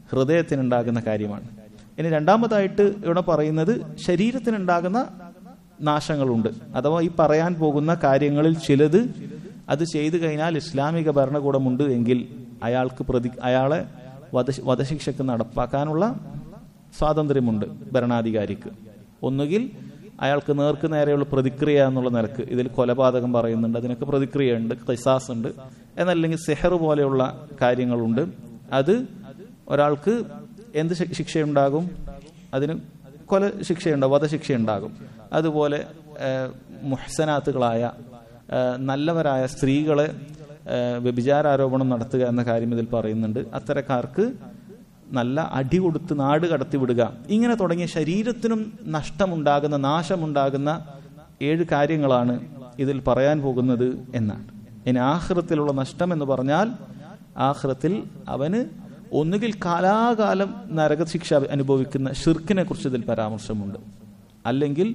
ഹൃദയത്തിനുണ്ടാകുന്ന കാര്യമാണ് ഇനി രണ്ടാമതായിട്ട് ഇവിടെ പറയുന്നത് ശരീരത്തിനുണ്ടാകുന്ന നാശങ്ങളുണ്ട് അഥവാ ഈ പറയാൻ പോകുന്ന കാര്യങ്ങളിൽ ചിലത് അത് ചെയ്തു കഴിഞ്ഞാൽ ഇസ്ലാമിക ഭരണകൂടമുണ്ട് എങ്കിൽ അയാൾക്ക് പ്രതി അയാളെ വധ വധശിക്ഷക്ക് നടപ്പാക്കാനുള്ള സ്വാതന്ത്ര്യമുണ്ട് ഭരണാധികാരിക്ക് ഒന്നുകിൽ അയാൾക്ക് നേർക്ക് നേരെയുള്ള പ്രതിക്രിയ എന്നുള്ള നിലക്ക് ഇതിൽ കൊലപാതകം പറയുന്നുണ്ട് അതിനൊക്കെ പ്രതിക്രിയയുണ്ട് കിസാസ് ഉണ്ട് എന്നല്ലെങ്കിൽ സെഹർ പോലെയുള്ള കാര്യങ്ങളുണ്ട് അത് ഒരാൾക്ക് എന്ത് ശി- ശിക്ഷയുണ്ടാകും അതിന് കൊല ശിക്ഷയുണ്ടാകും വധശിക്ഷയുണ്ടാകും അതുപോലെ ഏഹ്, മുഹ്സനാത്തുകളായ ഏഹ്, നല്ലവരായ സ്ത്രീകളെ ഏഹ്, വ്യഭിചാരാരോപണം നടത്തുക എന്ന കാര്യം ഇതിൽ പറയുന്നുണ്ട് അത്തരക്കാർക്ക് നല്ല അടി കൊടുത്ത് നാട് കടത്തിവിടുക ഇങ്ങനെ തുടങ്ങിയ ശരീരത്തിനും നഷ്ടമുണ്ടാകുന്ന നാശമുണ്ടാകുന്ന ഏഴ് കാര്യങ്ങളാണ് ഇതിൽ പറയാൻ പോകുന്നത് എന്നാണ് ഇനി ആഹ്റത്തിലുള്ള നഷ്ടം എന്ന് പറഞ്ഞാൽ ആഹ്റത്തിൽ അവന് ഒന്നുകിൽ കാലാകാലം നരകശിക്ഷ അനുഭവിക്കുന്ന ഷിർക്കിനെ കുറിച്ച് ഇതിൽ പരാമർശമുണ്ട് അല്ലെങ്കിൽ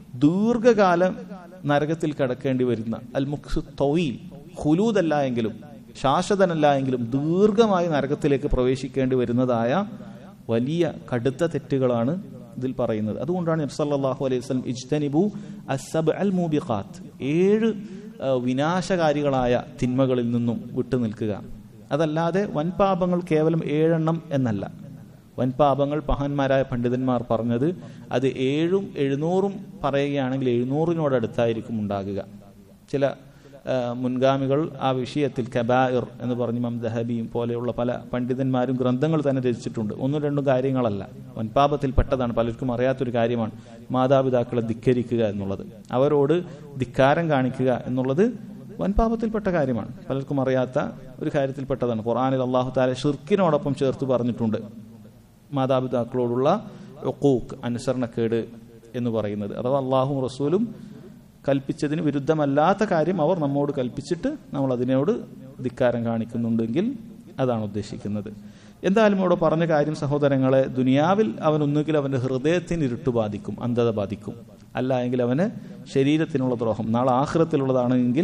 ദീർഘകാലം നരകത്തിൽ കിടക്കേണ്ടി വരുന്ന അൽ മുഖ്സു തൊയിൽ ഹുലൂദല്ല എങ്കിലും ശാശ്വതനല്ല എങ്കിലും ദീർഘമായി നരകത്തിലേക്ക് പ്രവേശിക്കേണ്ടി വരുന്നതായ വലിയ കടുത്ത തെറ്റുകളാണ് ഇതിൽ പറയുന്നത് അതുകൊണ്ടാണ് നബ്സല്ലാഹു അലൈഹി വസല്ലം ഇജ്തനിബു അസബ് അൽ മൂബിഖാത്ത് ഏഴ് ആ, വിനാശകാരികളായ തിന്മകളിൽ നിന്നും വിട്ടു നിൽക്കുക അതല്ലാതെ വൻപാപങ്ങൾ കേവലം ഏഴെണ്ണം എന്നല്ല വൻപാപങ്ങൾ മഹാന്മാരായ പണ്ഡിതന്മാർ പറഞ്ഞത് അത് ഏഴും എഴുന്നൂറും പറയുകയാണെങ്കിൽ എഴുന്നൂറിനോടടുത്തായിരിക്കും ഉണ്ടാകുക ചില ആ, മുൻഗാമികൾ ആ വിഷയത്തിൽ കബായിർ എന്ന് പറഞ്ഞ് മം ദഹബിയും പോലെയുള്ള പല പണ്ഡിതന്മാരും ഗ്രന്ഥങ്ങൾ തന്നെ രചിച്ചിട്ടുണ്ട് ഒന്നും രണ്ടും കാര്യങ്ങളല്ല വൻപാപത്തിൽ പെട്ടതാണ് പലർക്കും അറിയാത്തൊരു കാര്യമാണ് മാതാപിതാക്കളെ ധിക്കരിക്കുക എന്നുള്ളത് അവരോട് ധിക്കാരം കാണിക്കുക എന്നുള്ളത് വൻപാപത്തിൽപ്പെട്ട കാര്യമാണ് പലർക്കും അറിയാത്ത ഒരു കാര്യത്തിൽപ്പെട്ടതാണ് ഖുർആാനിൽ അള്ളാഹു താല ഷിർക്കിനോടൊപ്പം ചേർത്ത് പറഞ്ഞിട്ടുണ്ട് മാതാപിതാക്കളോടുള്ള ഒക്കൂക്ക് അനുസരണക്കേട് എന്ന് പറയുന്നത് അഥവാ അള്ളാഹും റസൂലും കൽപ്പിച്ചതിന് വിരുദ്ധമല്ലാത്ത കാര്യം അവർ നമ്മോട് കൽപ്പിച്ചിട്ട് നമ്മൾ അതിനോട് ധിക്കാരം കാണിക്കുന്നുണ്ടെങ്കിൽ അതാണ് ഉദ്ദേശിക്കുന്നത് എന്തായാലും ഇവിടെ പറഞ്ഞ കാര്യം സഹോദരങ്ങളെ ദുനിയാവിൽ അവൻ ഒന്നുകിൽ അവന്റെ ഹൃദയത്തിന് ഇരുട്ട് ബാധിക്കും അന്ധത ബാധിക്കും അല്ല എങ്കിൽ അവന് ശരീരത്തിനുള്ള ദ്രോഹം നാളെ ആഹ്റത്തിലുള്ളതാണെങ്കിൽ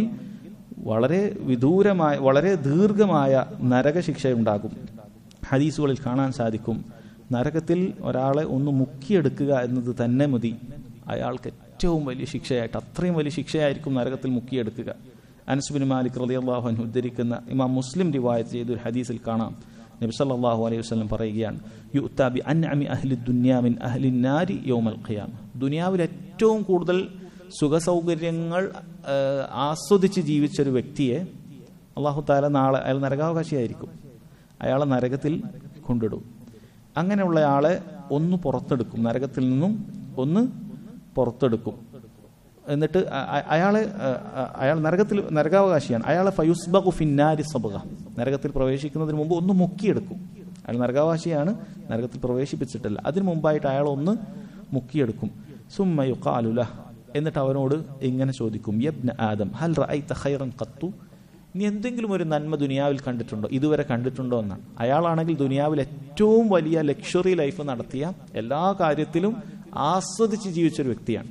വളരെ വിദൂരമായ വളരെ ദീർഘമായ നരകശിക്ഷയുണ്ടാകും ഹദീസുകളിൽ കാണാൻ സാധിക്കും നരകത്തിൽ ഒരാളെ ഒന്ന് മുക്കിയെടുക്കുക എന്നത് തന്നെ മതി അയാൾക്ക് ഏറ്റവും വലിയ ശിക്ഷയായിട്ട് അത്രയും വലിയ ശിക്ഷയായിരിക്കും നരകത്തിൽ മുക്കിയെടുക്കുക അനസ്ബിൻ മാലിക് റളിയല്ലാഹു അൻഹു ഉദ്ധരിക്കുന്ന ഇമാം മുസ്ലിം റിവായത്ത് ചെയ്ത ഒരു ഹദീസിൽ കാണാം നബി സല്ലല്ലാഹു അലൈഹി വസല്ലം പറയുകയാണ് യുഅ്താ ബി അൻഅമി അഹ്ലി ദുനിയാ മിൻ അഹ്ലി നാരി യൗമൽ ഖിയാമ ദുനിയാവിൽ ഏറ്റവും കൂടുതൽ സുഖസൗകര്യങ്ങൾ ആ, ആസ്വദിച്ച് ജീവിച്ച ഒരു വ്യക്തിയെ അള്ളാഹു താല നാളെ അയാൾ നരകാവകാശിയായിരിക്കും അയാളെ നരകത്തിൽ കൊണ്ടിടും അങ്ങനെയുള്ള ആളെ ഒന്ന് പുറത്തെടുക്കും നരകത്തിൽ നിന്നും ഒന്ന് പുറത്തെടുക്കും എന്നിട്ട് അ- അ- അയാളെ അ, അ, അയാൾ നരകത്തിൽ നരകാവകാശിയാണ് അയാളെ ഫയുസ്ബഖു ഫിന്നാരി സബക നരകത്തിൽ പ്രവേശിക്കുന്നതിന് മുമ്പ് ഒന്ന് മുക്കിയെടുക്കും അയാൾ നരകാവാശിയാണ് നരകത്തിൽ പ്രവേശിപ്പിച്ചിട്ടില്ല അതിനു മുമ്പായിട്ട് അയാൾ ഒന്ന് മുക്കിയെടുക്കും സുമ്മ യുഖാലുല എന്നിട്ട് അവനോട് ഇങ്ങനെ ചോദിക്കും യബ്ന ആദം ഹൽ റഅയ്ത ഖൈറൻ ഖത്തു നീ എന്തെങ്കിലും ഒരു നന്മ ദുനിയാവിൽ കണ്ടിട്ടുണ്ടോ ഇതുവരെ കണ്ടിട്ടുണ്ടോ എന്നാണ് അയാളാണെങ്കിൽ ദുനിയാവിൽ ഏറ്റവും വലിയ ലക്ഷറി ലൈഫ് നടത്തിയ എല്ലാ കാര്യത്തിലും ആസ്വദിച്ച് ജീവിച്ചൊരു വ്യക്തിയാണ്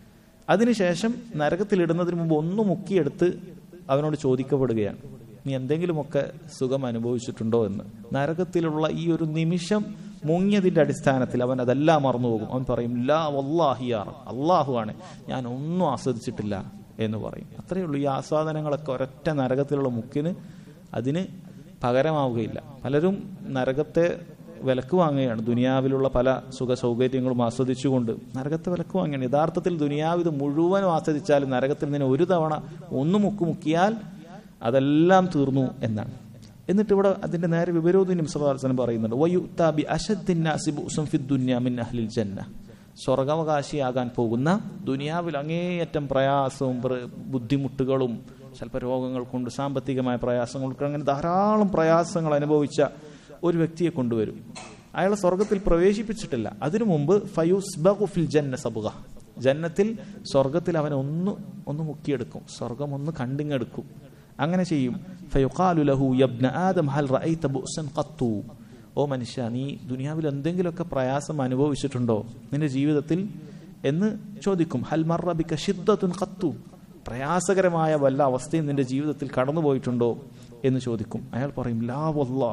അതിനുശേഷം നരകത്തിലിടുന്നതിന് മുമ്പ് ഒന്ന് മുക്കിയെടുത്ത് അവനോട് ചോദിക്കപ്പെടുകയാണ് നീ എന്തെങ്കിലുമൊക്കെ സുഖം അനുഭവിച്ചിട്ടുണ്ടോ എന്ന് നരകത്തിലുള്ള ഈ ഒരു നിമിഷം മുങ്ങിയതിന്റെ അടിസ്ഥാനത്തിൽ അവൻ അതെല്ലാം മറന്നുപോകും അവൻ പറയും ലാ വല്ലാഹിയാർ അള്ളാഹു ആണ് ഞാൻ ഒന്നും ആസ്വദിച്ചിട്ടില്ല എന്ന് പറയും അത്രയേ ഉള്ളൂ ഈ ആസ്വാദനങ്ങളൊക്കെ ഒരൊറ്റ നരകത്തിലുള്ള മുക്കിന് അതിന് പകരമാവുകയില്ല പലരും നരകത്തെ വിലക്ക് വാങ്ങുകയാണ് ദുനിയാവിലുള്ള പല സുഖ സൗകര്യങ്ങളും ആസ്വദിച്ചുകൊണ്ട് നരകത്തെ വിലക്ക് വാങ്ങുകയാണ് യഥാർത്ഥത്തിൽ ദുനിയാവ് ഇത് മുഴുവനും ആസ്വദിച്ചാലും നരകത്തിൽ നിന്ന് ഒരു തവണ ഒന്ന് മുക്ക് മുക്കിയാൽ അതെല്ലാം തീർന്നു എന്നാണ് എന്നിട്ട് ഇവിടെ അതിന്റെ നേരെ വിപരോധിനും സദാർസനം പറയുന്നുണ്ട് വയുത്താ ബി അശദ്ദിൻ നാസി ബുഅ്സൻ ഫി ദുനിയ മിൻ അഹ്ലിൽ ജന്ന സ്വർഗാവകാശിയാകാൻ പോകുന്ന ദുനിയാവിൽ അങ്ങേയറ്റം പ്രയാസവും പ്ര- ബുദ്ധിമുട്ടുകളും ചിലപ്പോൾ രോഗങ്ങൾ കൊണ്ട് സാമ്പത്തികമായ പ്രയാസങ്ങൾ കൊണ്ട് അങ്ങനെ ധാരാളം പ്രയാസങ്ങൾ അനുഭവിച്ച ഒരു വ്യക്തിയെ കൊണ്ടുവരും അയാളെ സ്വർഗത്തിൽ പ്രവേശിപ്പിച്ചിട്ടില്ല അതിനു മുമ്പ് ഫയുസ്ബഖു ഫിൽ ജന്ന സബുക ജന്നത്തിൽ സ്വർഗത്തിൽ അവനെ ഒന്ന് ഒന്ന് മുക്കിയെടുക്കും സ്വർഗം ഒന്ന് കണ്ടിങ്ങെടുക്കും അങ്ങനെ ചെയ്യും ഫയുഖാലു ലഹു യബ്ന ആദം ഹൽ റഅയ്ത ബുഅ്സൻ ഖത്തു ഓ മനുഷ്യ നീ ദുനിയാവിൽ എന്തെങ്കിലുമൊക്കെ പ്രയാസം അനുഭവിച്ചിട്ടുണ്ടോ നിന്റെ ജീവിതത്തിൽ എന്ന് ചോദിക്കും ഹൽ മർറ ബിക ഷിദ്ദത്തുൻ ഖത്തു പ്രയാസകരമായ വല്ല അവസ്ഥയും നിന്റെ ജീവിതത്തിൽ കടന്നുപോയിട്ടുണ്ടോ എന്ന് ചോദിക്കും അയാൾ പറയും ലാ വല്ലാ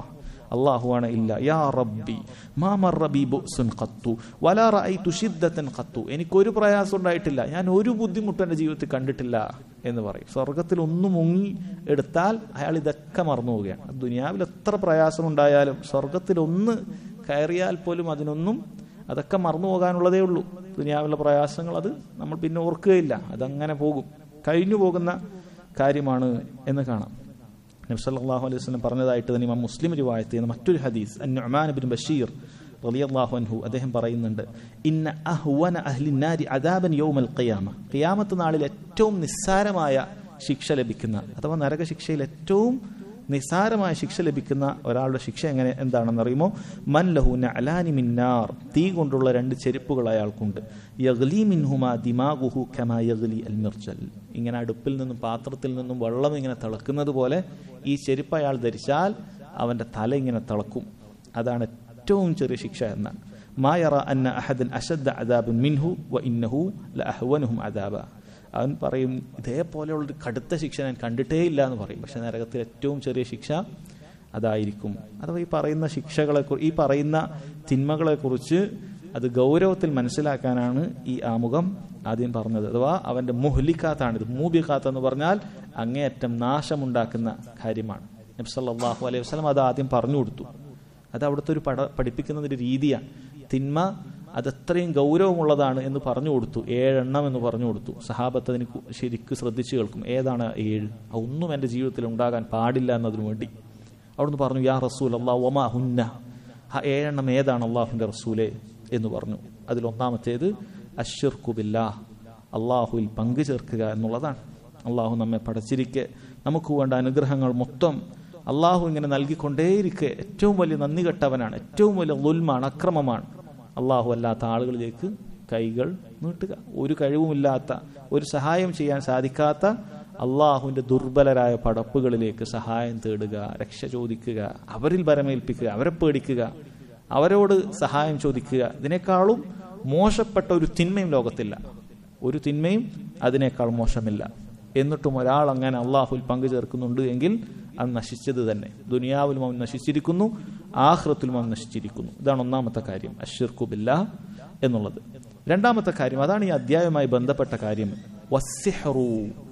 അള്ളാഹുവാണ് ഇല്ല യാ റബ്ബി മാ മർറ ബി ബുഅ്സുൻ ഖത്തു വലാ റഅയ്തു ശിദ്ദത്തൻ ഖത്തു എനിക്കൊരു പ്രയാസം ഉണ്ടായിട്ടില്ല ഞാൻ ഒരു ബുദ്ധിമുട്ട് എൻ്റെ ജീവിതത്തിൽ കണ്ടിട്ടില്ല എന്ന് പറയും സ്വർഗത്തിൽ ഒന്ന് മുങ്ങി എടുത്താൽ അയാൾ ഇതൊക്കെ മറന്നു പോവുകയാണ് ദുനിയാവിൽ എത്ര പ്രയാസം ഉണ്ടായാലും സ്വർഗത്തിൽ ഒന്ന് കയറിയാൽ പോലും അതിനൊന്നും അതൊക്കെ മറന്നു പോകാനുള്ളതേ ഉള്ളൂ ദുനിയാവിലെ പ്രയാസങ്ങൾ അത് നമ്മൾ പിന്നെ ഓർക്കുകയില്ല അതങ്ങനെ പോകും കഴിഞ്ഞു പോകുന്ന കാര്യമാണ് എന്ന് കാണാം നബ്സല്ലാഹു അലൈഹി വസല്ലം പറഞ്ഞതായിട്ട് തന്നെ ഇമാം മുസ്ലിം റിവായത്ത് ചെയ്യുന്ന മറ്റൊരു ഹദീസ് അന്നുഅമാൻ ബിൻ ബഷീർ റളിയല്ലാഹു അൻഹു അദ്ദേഹം പറയുന്നുണ്ട് ഇന്ന അഹ്വന അഹ്ലി നാരി അദാബൻ യൗമൽ ഖിയാമ ഖിയാമത്ത് നാളിൽ ഏറ്റവും നിസ്സാരമായ ശിക്ഷ ലഭിക്കുന്ന അഥവാ നരക ശിക്ഷയിൽ ഏറ്റവും നിസാരമായ ശിക്ഷ ലഭിക്കുന്ന ഒരാളുടെ ശിക്ഷ എങ്ങനെ എന്താണെന്ന് അറിയുമോ മൻ ലഹു നഅലാനി മിന്നാർ തീ കൊണ്ടുള്ള രണ്ട് ചെരുപ്പുകൾ അയാൾക്കുണ്ട് യഗ്ലി മിൻഹുമാ ദിമാഗുഹു കമാ യഗ്ലി അൽ മിർജൽ ഇങ്ങനെ അടുപ്പിൽ നിന്നും പാത്രത്തിൽ നിന്നും വെള്ളം ഇങ്ങനെ തിളക്കുന്നത് പോലെ ഈ ചെരുപ്പ് അയാൾ ധരിച്ചാൽ അവന്റെ തല ഇങ്ങനെ തിളക്കും അതാണ് ഏറ്റവും ചെറിയ ശിക്ഷ എന്നാണ് മായറ അന്ന അഹദൻ അഷദ് അദാബുൻ മിൻഹു വ ഇന്നഹു ല അഹ്വനുഹും അദാബ അവൻ പറയും ഇതേപോലെയുള്ളൊരു കടുത്ത ശിക്ഷ ഞാൻ കണ്ടിട്ടേ ഇല്ല എന്ന് പറയും പക്ഷെ നരകത്തിൽ ഏറ്റവും ചെറിയ ശിക്ഷ അതായിരിക്കും അഥവാ ഈ പറയുന്ന ശിക്ഷകളെ ഈ പറയുന്ന തിന്മകളെ കുറിച്ച് അത് ഗൗരവത്തിൽ മനസ്സിലാക്കാനാണ് ഈ ആമുഖം ആദ്യം പറഞ്ഞത് അഥവാ അവന്റെ മുഹ്ലിക്കാത്താണിത് മൂബിക്കാത്ത് എന്ന് പറഞ്ഞാൽ അങ്ങേയറ്റം നാശമുണ്ടാക്കുന്ന കാര്യമാണ് നബ്സല്ലാഹു അലൈഹി വസ്ലം അത് ആദ്യം പറഞ്ഞു കൊടുത്തു അത് അവിടുത്തെ ഒരു പട പഠിപ്പിക്കുന്ന ഒരു രീതിയാണ് തിന്മ അതത്രയും ഗൗരവമുള്ളതാണ് എന്ന് പറഞ്ഞു കൊടുത്തു ഏഴെണ്ണം എന്ന് പറഞ്ഞു കൊടുത്തു സഹാബത്ത് അതിന് ശരിക്കും ശ്രദ്ധിച്ചു കേൾക്കും ഏതാണ് ഏഴ് ഒന്നും എൻ്റെ ജീവിതത്തിൽ ഉണ്ടാകാൻ പാടില്ല എന്നതിനു വേണ്ടി അവിടുന്ന് പറഞ്ഞു യാ റസൂൽ അള്ളാഹു ഒമാ ഹുന്ന ആ ഏഴെണ്ണം ഏതാണ് അള്ളാഹുവിൻ്റെ റസൂലെ എന്ന് പറഞ്ഞു അതിൽ ഒന്നാമത്തേത് അഷിർക്കുബില്ലാ അള്ളാഹുവിൽ പങ്കു ചേർക്കുക എന്നുള്ളതാണ് അള്ളാഹു നമ്മെ പടച്ചിരിക്കെ നമുക്ക് വേണ്ട അനുഗ്രഹങ്ങൾ മൊത്തം അള്ളാഹു ഇങ്ങനെ നൽകിക്കൊണ്ടേയിരിക്കെ ഏറ്റവും വലിയ നന്ദി കെട്ടവനാണ് ഏറ്റവും വലിയ ലുൽമാണ് അക്രമമാണ് അള്ളാഹു അല്ലാത്ത ആളുകളിലേക്ക് കൈകൾ നീട്ടുക ഒരു കഴിവുമില്ലാത്ത ഒരു സഹായം ചെയ്യാൻ സാധിക്കാത്ത അള്ളാഹുവിന്റെ ദുർബലരായ പടപ്പുകളിലേക്ക് സഹായം തേടുക രക്ഷ ചോദിക്കുക അവരിൽ ബരമേൽപ്പിക്കുക അവരെ പേടിക്കുക അവരോട് സഹായം ചോദിക്കുക ഇതിനേക്കാളും മോശപ്പെട്ട ഒരു തിന്മയും ലോകത്തില്ല ഒരു തിന്മയും അതിനേക്കാൾ മോശമില്ല എന്നിട്ടും ഒരാൾ അങ്ങനെ അള്ളാഹുൽ പങ്കു ചേർക്കുന്നുണ്ട് എങ്കിൽ അത് നശിച്ചത് തന്നെ ദുനിയാവിലും അവൻ നശിച്ചിരിക്കുന്നു ആഹ്റത്തിലും അവൻ നശിച്ചിരിക്കുന്നു ഇതാണ് ഒന്നാമത്തെ കാര്യം അഷിർക്കുബില്ല എന്നുള്ളത് രണ്ടാമത്തെ കാര്യം അതാണ് ഈ അധ്യായവുമായി ബന്ധപ്പെട്ട കാര്യം വസ്സിഹറു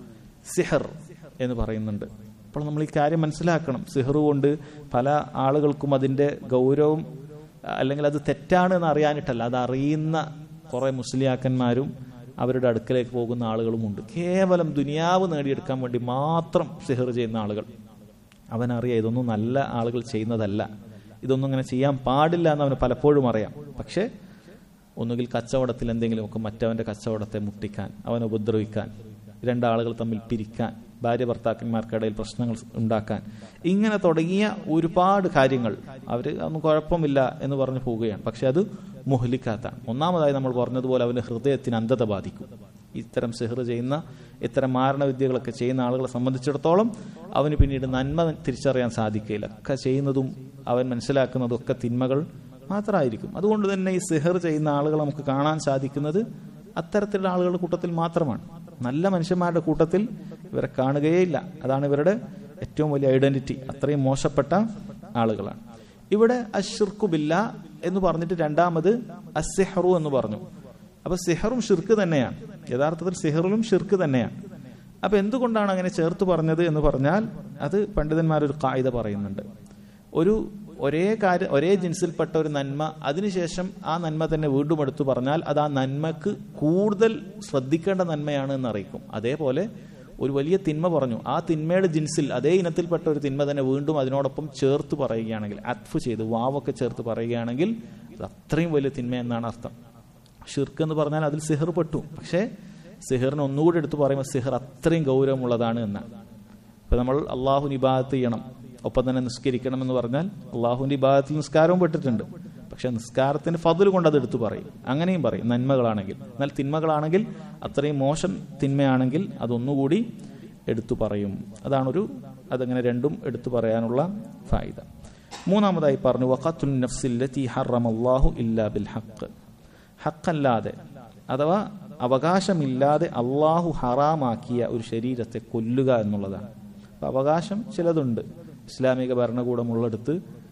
സിഹർ എന്ന് പറയുന്നുണ്ട് അപ്പോൾ നമ്മൾ ഈ കാര്യം മനസ്സിലാക്കണം സിഹർ കൊണ്ട് പല ആളുകൾക്കും അതിന്റെ ഗൗരവം അല്ലെങ്കിൽ അത് തെറ്റാണ് എന്ന് അറിയാനിട്ടല്ല അത് അറിയുന്ന കുറെ മുസ്ലിയാക്കന്മാരും അവരുടെ അടുക്കലേക്ക് പോകുന്ന ആളുകളുമുണ്ട് കേവലം ദുനിയാവ് നേടിയെടുക്കാൻ വേണ്ടി മാത്രം സിഹർ ചെയ്യുന്ന ആളുകൾ അവനറിയാം ഇതൊന്നും നല്ല ആളുകൾ ചെയ്യുന്നതല്ല ഇതൊന്നും അങ്ങനെ ചെയ്യാൻ പാടില്ല എന്ന് അവന് പലപ്പോഴും അറിയാം പക്ഷേ ഒന്നുകിൽ കച്ചവടത്തിൽ എന്തെങ്കിലുമൊക്കെ മറ്റവന്റെ കച്ചവടത്തെ മുട്ടിക്കാൻ അവനെ ഉപദ്രവിക്കാൻ രണ്ടാളുകൾ തമ്മിൽ പിരിക്കാൻ ഭാര്യ ഭർത്താക്കന്മാർക്കിടയിൽ പ്രശ്നങ്ങൾ ഉണ്ടാക്കാൻ ഇങ്ങനെ തുടങ്ങിയ ഒരുപാട് കാര്യങ്ങൾ അവർ ഒന്നും കുഴപ്പമില്ല എന്ന് പറഞ്ഞു പോവുകയാണ് പക്ഷെ അത് മുഹലിക്കാത്താണ് ഒന്നാമതായി നമ്മൾ പറഞ്ഞതുപോലെ അവന് ഹൃദയത്തിന് അന്ധത ബാധിക്കും ഇത്തരം സിഹർ ചെയ്യുന്ന ഇത്തരം മാരണവിദ്യകളൊക്കെ ചെയ്യുന്ന ആളുകളെ സംബന്ധിച്ചിടത്തോളം അവന് പിന്നീട് നന്മ തിരിച്ചറിയാൻ സാധിക്കില്ല ഒക്കെ ചെയ്യുന്നതും അവൻ മനസ്സിലാക്കുന്നതും ഒക്കെ തിന്മകൾ മാത്രമായിരിക്കും അതുകൊണ്ട് തന്നെ ഈ സിഹർ ചെയ്യുന്ന ആളുകൾ നമുക്ക് കാണാൻ സാധിക്കുന്നത് അത്തരത്തിലുള്ള ആളുകളുടെ കൂട്ടത്തിൽ മാത്രമാണ് നല്ല മനുഷ്യന്മാരുടെ കൂട്ടത്തിൽ ഇവരെ കാണുകയേയില്ല അതാണ് ഇവരുടെ ഏറ്റവും വലിയ ഐഡന്റിറ്റി അത്രയും മോശപ്പെട്ട ആളുകളാണ് ഇവിടെ അഷിർക്കുബില്ല എന്ന് പറഞ്ഞിട്ട് രണ്ടാമത് അസിഹറു എന്ന് പറഞ്ഞു അപ്പൊ സിഹറും ഷിർക്ക് തന്നെയാണ് യഥാർത്ഥത്തിൽ സിഹറിലും ഷിർക്ക് തന്നെയാണ് അപ്പൊ എന്തുകൊണ്ടാണ് അങ്ങനെ ചേർത്ത് പറഞ്ഞത് എന്ന് പറഞ്ഞാൽ അത് പണ്ഡിതന്മാരൊരു കായിക പറയുന്നുണ്ട് ഒരു ഒരേ കാര്യം ഒരേ ജിൻസിൽപ്പെട്ട ഒരു നന്മ അതിനുശേഷം ആ നന്മ തന്നെ വീണ്ടും എടുത്തു പറഞ്ഞാൽ അത് ആ നന്മക്ക് കൂടുതൽ ശ്രദ്ധിക്കേണ്ട നന്മയാണ് എന്ന് അറിയിക്കും അതേപോലെ ഒരു വലിയ തിന്മ പറഞ്ഞു ആ തിന്മയുടെ ജിൻസിൽ അതേ ഇനത്തിൽപ്പെട്ട ഒരു തിന്മ തന്നെ വീണ്ടും അതിനോടൊപ്പം ചേർത്ത് പറയുകയാണെങ്കിൽ അത്ഫ് ചെയ്ത് വാവൊക്കെ ചേർത്ത് പറയുകയാണെങ്കിൽ അത് അത്രയും വലിയ തിന്മ എന്നാണ് അർത്ഥം ഷിർക്ക് എന്ന് പറഞ്ഞാൽ അതിൽ സിഹർ പെട്ടു പക്ഷേ സിഹറിനെ ഒന്നുകൂടി എടുത്തു പറയുമ്പോൾ സിഹർ അത്രയും ഗൗരവമുള്ളതാണ് എന്നാണ് ഇപ്പൊ നമ്മൾ അള്ളാഹു ഇബാദത്ത് ചെയ്യണം ഒപ്പം തന്നെ നിസ്കരിക്കണം എന്ന് പറഞ്ഞാൽ അള്ളാഹുവിന്റെ ഇബാദത്തിൽ നിസ്കാരവും പെട്ടിട്ടുണ്ട് പക്ഷെ നിസ്കാരത്തിന്റെ ഫതിൽ കൊണ്ട് അത് എടുത്തു പറയും അങ്ങനെയും പറയും നന്മകളാണെങ്കിൽ എന്നാൽ തിന്മകളാണെങ്കിൽ അത്രയും മോശം തിന്മയാണെങ്കിൽ അതൊന്നുകൂടി എടുത്തു പറയും അതാണൊരു അതങ്ങനെ രണ്ടും എടുത്തു പറയാനുള്ള ഫായിദ മൂന്നാമതായി പറഞ്ഞു വഖത്തുൽ നഫ്സില്ലത്തി ഹറമല്ലാഹു ഇല്ലാ ബിൽ ഹഖ് ഹക്കല്ലാതെ അഥവാ അവകാശമില്ലാതെ അള്ളാഹു ഹറാമാക്കിയ ഒരു ശരീരത്തെ കൊല്ലുക എന്നുള്ളതാണ് അപ്പൊ അവകാശം ചിലതുണ്ട് ഇസ്ലാമിക ഭരണകൂടമുള്ളിടത്ത്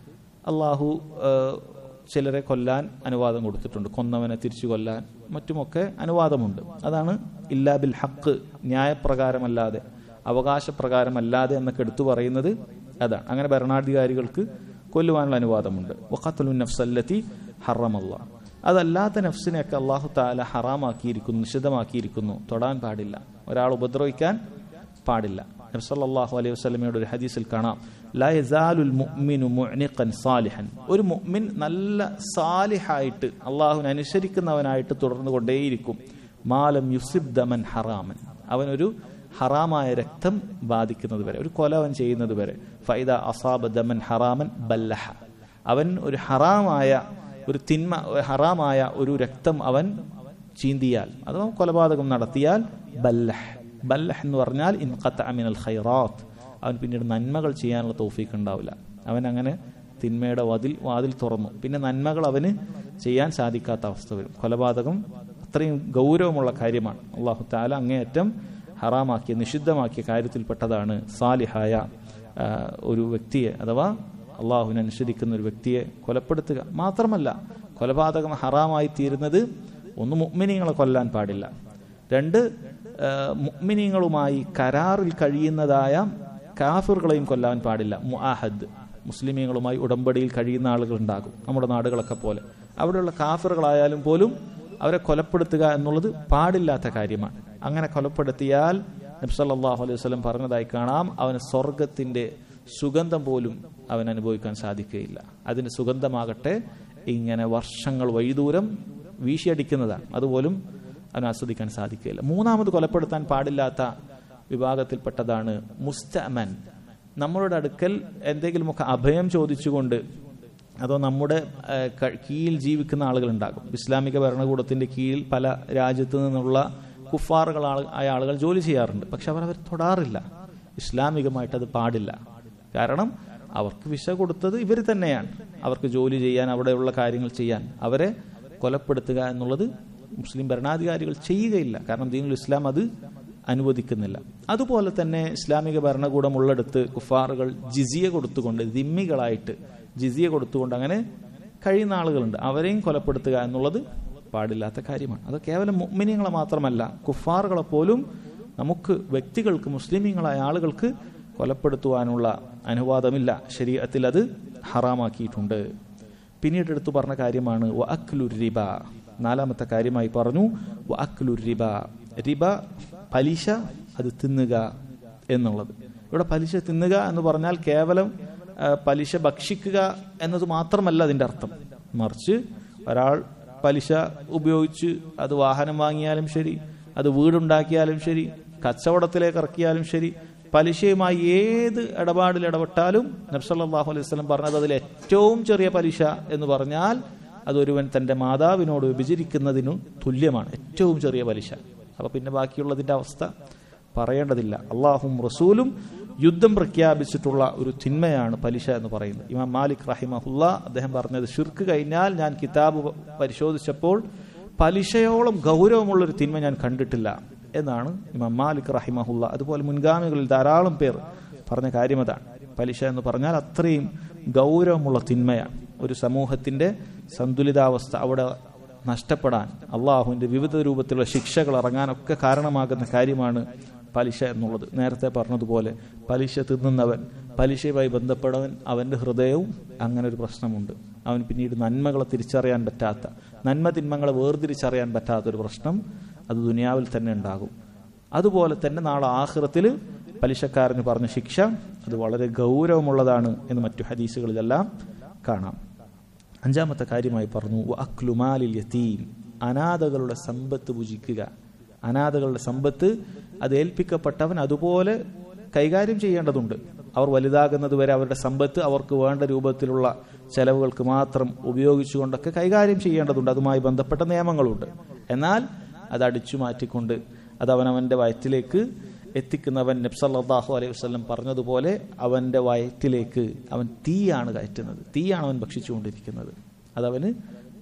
അള്ളാഹു ഏഹ്, ചിലരെ കൊല്ലാൻ അനുവാദം കൊടുത്തിട്ടുണ്ട് കൊന്നവനെ തിരിച്ചു കൊല്ലാൻ മറ്റുമൊക്കെ അനുവാദമുണ്ട് അതാണ് ഇല്ലാ ബിൽ ഹക്ക് ന്യായപ്രകാരമല്ലാതെ അവകാശപ്രകാരമല്ലാതെ എന്നൊക്കെ എടുത്തു പറയുന്നത് അതാണ് അങ്ങനെ ഭരണാധികാരികൾക്ക് കൊല്ലുവാനുള്ള അനുവാദമുണ്ട് വഖത്തുൽ നഫ്സല്ലത്തി ഹറമല്ല അതല്ലാത്ത നഫ്സിനെയൊക്കെ അള്ളാഹു താല ഹറാമാക്കിയിരിക്കുന്നു നിഷിദ്ധമാക്കിയിരിക്കുന്നു തൊടാൻ പാടില്ല ഒരാൾ ഉപദ്രവിക്കാൻ പാടില്ല നബ്സല്ലാഹു അലൈഹി വസ്ലമയുടെ ഒരു ഹദീസിൽ കാണാം ലാ യസാലുൽ മുഅ്മിനു മുഅ്നിഖൻ സാലിഹൻ ഒരു മുഅ്മിൻ നല്ല സാലിഹായിട്ട് അള്ളാഹുവിനെ അനുസരിക്കുന്നവനായിട്ട് തുടർന്നു കൊണ്ടേയിരിക്കും മാലം യുസിബ് ദമൻ ഹറാമൻ അവനൊരു ഹറാമായ രക്തം ബാധിക്കുന്നത് വരെ ഒരു കൊല അവൻ ചെയ്യുന്നത് വരെ ഫൈദ അസാബ ദമൻ ഹറാമൻ ബല്ലഹ അവൻ ഒരു ഹറാമായ ഒരു തിന്മ ഒരു ഹറാമായ ഒരു രക്തം അവൻ ചീന്തിയാൽ അഥവാ കൊലപാതകം നടത്തിയാൽ ബല്ലഹ് ബല്ലഹ് എന്ന് പറഞ്ഞാൽ ഇൻഖത്ത അമിനൽ ഖൈറാത്ത് അവൻ പിന്നീട് നന്മകൾ ചെയ്യാനുള്ള തൗഫീഖ് ഉണ്ടാവില്ല അവൻ അങ്ങനെ തിന്മയുടെ വാതിൽ വാതിൽ തുറന്നു പിന്നെ നന്മകൾ അവന് ചെയ്യാൻ സാധിക്കാത്ത അവസ്ഥ വരും കൊലപാതകം അത്രയും ഗൗരവമുള്ള കാര്യമാണ് അള്ളാഹു താല അങ്ങേയറ്റം ഹറാമാക്കിയ നിഷിദ്ധമാക്കിയ കാര്യത്തിൽപ്പെട്ടതാണ് സാലിഹായ ആ, ഒരു വ്യക്തിയെ അഥവാ അള്ളാഹുവിനെ അനുസരിക്കുന്ന ഒരു വ്യക്തിയെ കൊലപ്പെടുത്തുക മാത്രമല്ല കൊലപാതകം ഹറാമായി തീരുന്നത് ഒന്ന് മുഅ്മിനീങ്ങളെ കൊല്ലാൻ പാടില്ല രണ്ട് ആ, മുഅ്മിനീങ്ങളുമായി കരാറിൽ കഴിയുന്നതായ കാഫിറുകളെയും കൊല്ലാൻ പാടില്ല മുആഹദ് മുസ്ലിമീങ്ങളുമായി ഉടമ്പടിയിൽ കഴിയുന്ന ആളുകൾ ഉണ്ടാകും നമ്മുടെ നാടുകളൊക്കെ പോലെ അവിടെയുള്ള കാഫിറുകളായാലും പോലും അവരെ കൊലപ്പെടുത്തുക എന്നുള്ളത് പാടില്ലാത്ത കാര്യമാണ് അങ്ങനെ കൊലപ്പെടുത്തിയാൽ നബ്സല്ലാഹു അലൈഹി വസല്ലം പറഞ്ഞതായി കാണാം അവന് സ്വർഗത്തിന്റെ സുഗന്ധം പോലും അവൻ അനുഭവിക്കാൻ സാധിക്കുകയില്ല അതിന്റെ സുഗന്ധമാകട്ടെ ഇങ്ങനെ വർഷങ്ങൾ വഴിദൂരം വീശിയടിക്കുന്നതാണ് അതുപോലും അവന് ആസ്വദിക്കാൻ സാധിക്കുകയില്ല മൂന്നാമത് കൊലപ്പെടുത്താൻ പാടില്ലാത്ത വിഭാഗത്തിൽപ്പെട്ടതാണ് മുസ്തമൻ നമ്മളുടെ അടുക്കൽ എന്തെങ്കിലുമൊക്കെ അഭയം ചോദിച്ചുകൊണ്ട് അതോ നമ്മുടെ ഏഹ്, ക- കീഴിൽ ജീവിക്കുന്ന ആളുകളുണ്ടാകും ഇസ്ലാമിക ഭരണകൂടത്തിന്റെ കീഴിൽ പല രാജ്യത്തു നിന്നുള്ള കുഫാറുകൾ ആള്- ആയ ആളുകൾ ജോലി ചെയ്യാറുണ്ട് പക്ഷെ അവർ അവർ തൊടാറില്ല ഇസ്ലാമികമായിട്ട് അത് പാടില്ല കാരണം അവർക്ക് വിസ കൊടുത്തത് ഇവർ തന്നെയാണ് അവർക്ക് ജോലി ചെയ്യാൻ അവിടെയുള്ള കാര്യങ്ങൾ ചെയ്യാൻ അവരെ കൊലപ്പെടുത്തുക എന്നുള്ളത് മുസ്ലിം ഭരണാധികാരികൾ ചെയ്യുകയില്ല കാരണം ദീനുൽ ഇസ്ലാം അത് അനുവദിക്കുന്നില്ല അതുപോലെ തന്നെ ഇസ്ലാമിക ഭരണകൂടം ഉള്ളിടത്ത് കുഫാറുകൾ ജിസിയ കൊടുത്തുകൊണ്ട് ദിമ്മികളായിട്ട് ജിസിയ കൊടുത്തുകൊണ്ട് അങ്ങനെ കഴിയുന്ന ആളുകളുണ്ട് അവരെയും കൊലപ്പെടുത്തുക എന്നുള്ളത് പാടില്ലാത്ത കാര്യമാണ് അത് കേവലം മുഅ്മിനീങ്ങളെ മാത്രമല്ല കുഫാറുകളെ പോലും നമുക്ക് വ്യക്തികൾക്ക് മുസ്ലിമീങ്ങളായ ആളുകൾക്ക് കൊലപ്പെടുത്തുവാനുള്ള അനുവാദമില്ല ശരീരത്തിൽ അത് ഹറാമാക്കിയിട്ടുണ്ട് പിന്നീട് എടുത്തു പറഞ്ഞ കാര്യമാണ് വ അക്ലു റിബ നാലാമത്തെ കാര്യമായി പറഞ്ഞു വ അക്ലു റിബ റിബ പലിശ അത് തിന്നുക എന്നുള്ളത് ഇവിടെ പലിശ തിന്നുക എന്ന് പറഞ്ഞാൽ കേവലം ആ, പലിശ ഭക്ഷിക്കുക എന്നത് മാത്രമല്ല അതിന്റെ അർത്ഥം മറിച്ച് ഒരാൾ പലിശ ഉപയോഗിച്ച് അത് വാഹനം വാങ്ങിയാലും ശരി അത് വീടുണ്ടാക്കിയാലും ശരി കച്ചവടത്തിലേക്ക് ഇറക്കിയാലും ശരി പലിശയുമായി ഏത് ഇടപാടിൽ ഇടപെട്ടാലും നബ്സല്ലാഹു അലൈഹി വസല്ലം പറഞ്ഞത് അതിൽ ഏറ്റവും ചെറിയ പലിശ എന്ന് പറഞ്ഞാൽ അതൊരുവൻ തന്റെ മാതാവിനോട് വിഭജിക്കുന്നതിനു തുല്യമാണ് ഏറ്റവും ചെറിയ പലിശ അപ്പൊ പിന്നെ ബാക്കിയുള്ളതിന്റെ അവസ്ഥ പറയേണ്ടതില്ല അള്ളാഹും റസൂലും യുദ്ധം പ്രഖ്യാപിച്ചിട്ടുള്ള ഒരു തിന്മയാണ് പലിശ എന്ന് പറയുന്നത് ഇമാം മാലിക് റഹിമഹുല്ല അദ്ദേഹം പറഞ്ഞത് ഷിർക്ക് കഴിഞ്ഞാൽ ഞാൻ കിതാബ് പരിശോധിച്ചപ്പോൾ പലിശയോളം ഗൗരവമുള്ള ഒരു തിന്മ ഞാൻ കണ്ടിട്ടില്ല എന്നാണ് ഇമാം മാലിക് റഹിമഹുല്ല അതുപോലെ മുൻഗാമികളിൽ ധാരാളം പേർ പറഞ്ഞ കാര്യം അതാണ് പലിശ എന്ന് പറഞ്ഞാൽ അത്രയും ഗൗരവമുള്ള തിന്മയാണ് ഒരു സമൂഹത്തിന്റെ സന്തുലിതാവസ്ഥ അവിടെ നഷ്ടപ്പെടാൻ അള്ളാഹുവിന്റെ വിവിധ രൂപത്തിലുള്ള ശിക്ഷകൾ ഇറങ്ങാനൊക്കെ കാരണമാകുന്ന കാര്യമാണ് പലിശ എന്നുള്ളത് നേരത്തെ പറഞ്ഞതുപോലെ പലിശ തിന്നുന്നവൻ പലിശയുമായി ബന്ധപ്പെടവൻ അവന്റെ ഹൃദയവും അങ്ങനെ ഒരു പ്രശ്നമുണ്ട് അവൻ പിന്നീട് നന്മകളെ തിരിച്ചറിയാൻ പറ്റാത്ത നന്മ തിന്മകളെ വേർതിരിച്ചറിയാൻ പറ്റാത്ത ഒരു പ്രശ്നം അത് ദുനിയാവിൽ തന്നെ ഉണ്ടാകും അതുപോലെ തന്നെ നാളെ ആഹ്റത്തിൽ പലിശക്കാരന് പറഞ്ഞ ശിക്ഷ അത് വളരെ ഗൗരവമുള്ളതാണ് എന്ന് മറ്റു ഹദീസുകളിലെല്ലാം കാണാം അഞ്ചാമത്തെ കാര്യമായി പറഞ്ഞു "വ അക്ലുമാലിൽ യതീം അനാഥകളുടെ സമ്പത്ത് ഭുജിക്കുക അനാഥകളുടെ സമ്പത്ത് അത് ഏൽപ്പിക്കപ്പെട്ടവൻ അതുപോലെ കൈകാര്യം ചെയ്യേണ്ടതുണ്ട് അവർ വലുതാകുന്നത് വരെ അവരുടെ സമ്പത്ത് അവർക്ക് വേണ്ട രൂപത്തിലുള്ള ചെലവുകൾക്ക് മാത്രം ഉപയോഗിച്ചുകൊണ്ടൊക്കെ കൈകാര്യം ചെയ്യേണ്ടതുണ്ട് അതുമായി ബന്ധപ്പെട്ട നിയമങ്ങളുണ്ട് എന്നാൽ അത് അടിച്ചു മാറ്റിക്കൊണ്ട് അത് അവനവന്റെ വയറ്റിലേക്ക് എത്തിക്കുന്നവൻ നബ്സല്ലാഹു അലൈഹി വസ്ലം പറഞ്ഞതുപോലെ അവന്റെ വയറ്റിലേക്ക് അവൻ തീയാണ് കയറ്റുന്നത് തീയാണ് അവൻ ഭക്ഷിച്ചുകൊണ്ടിരിക്കുന്നത് അതവന്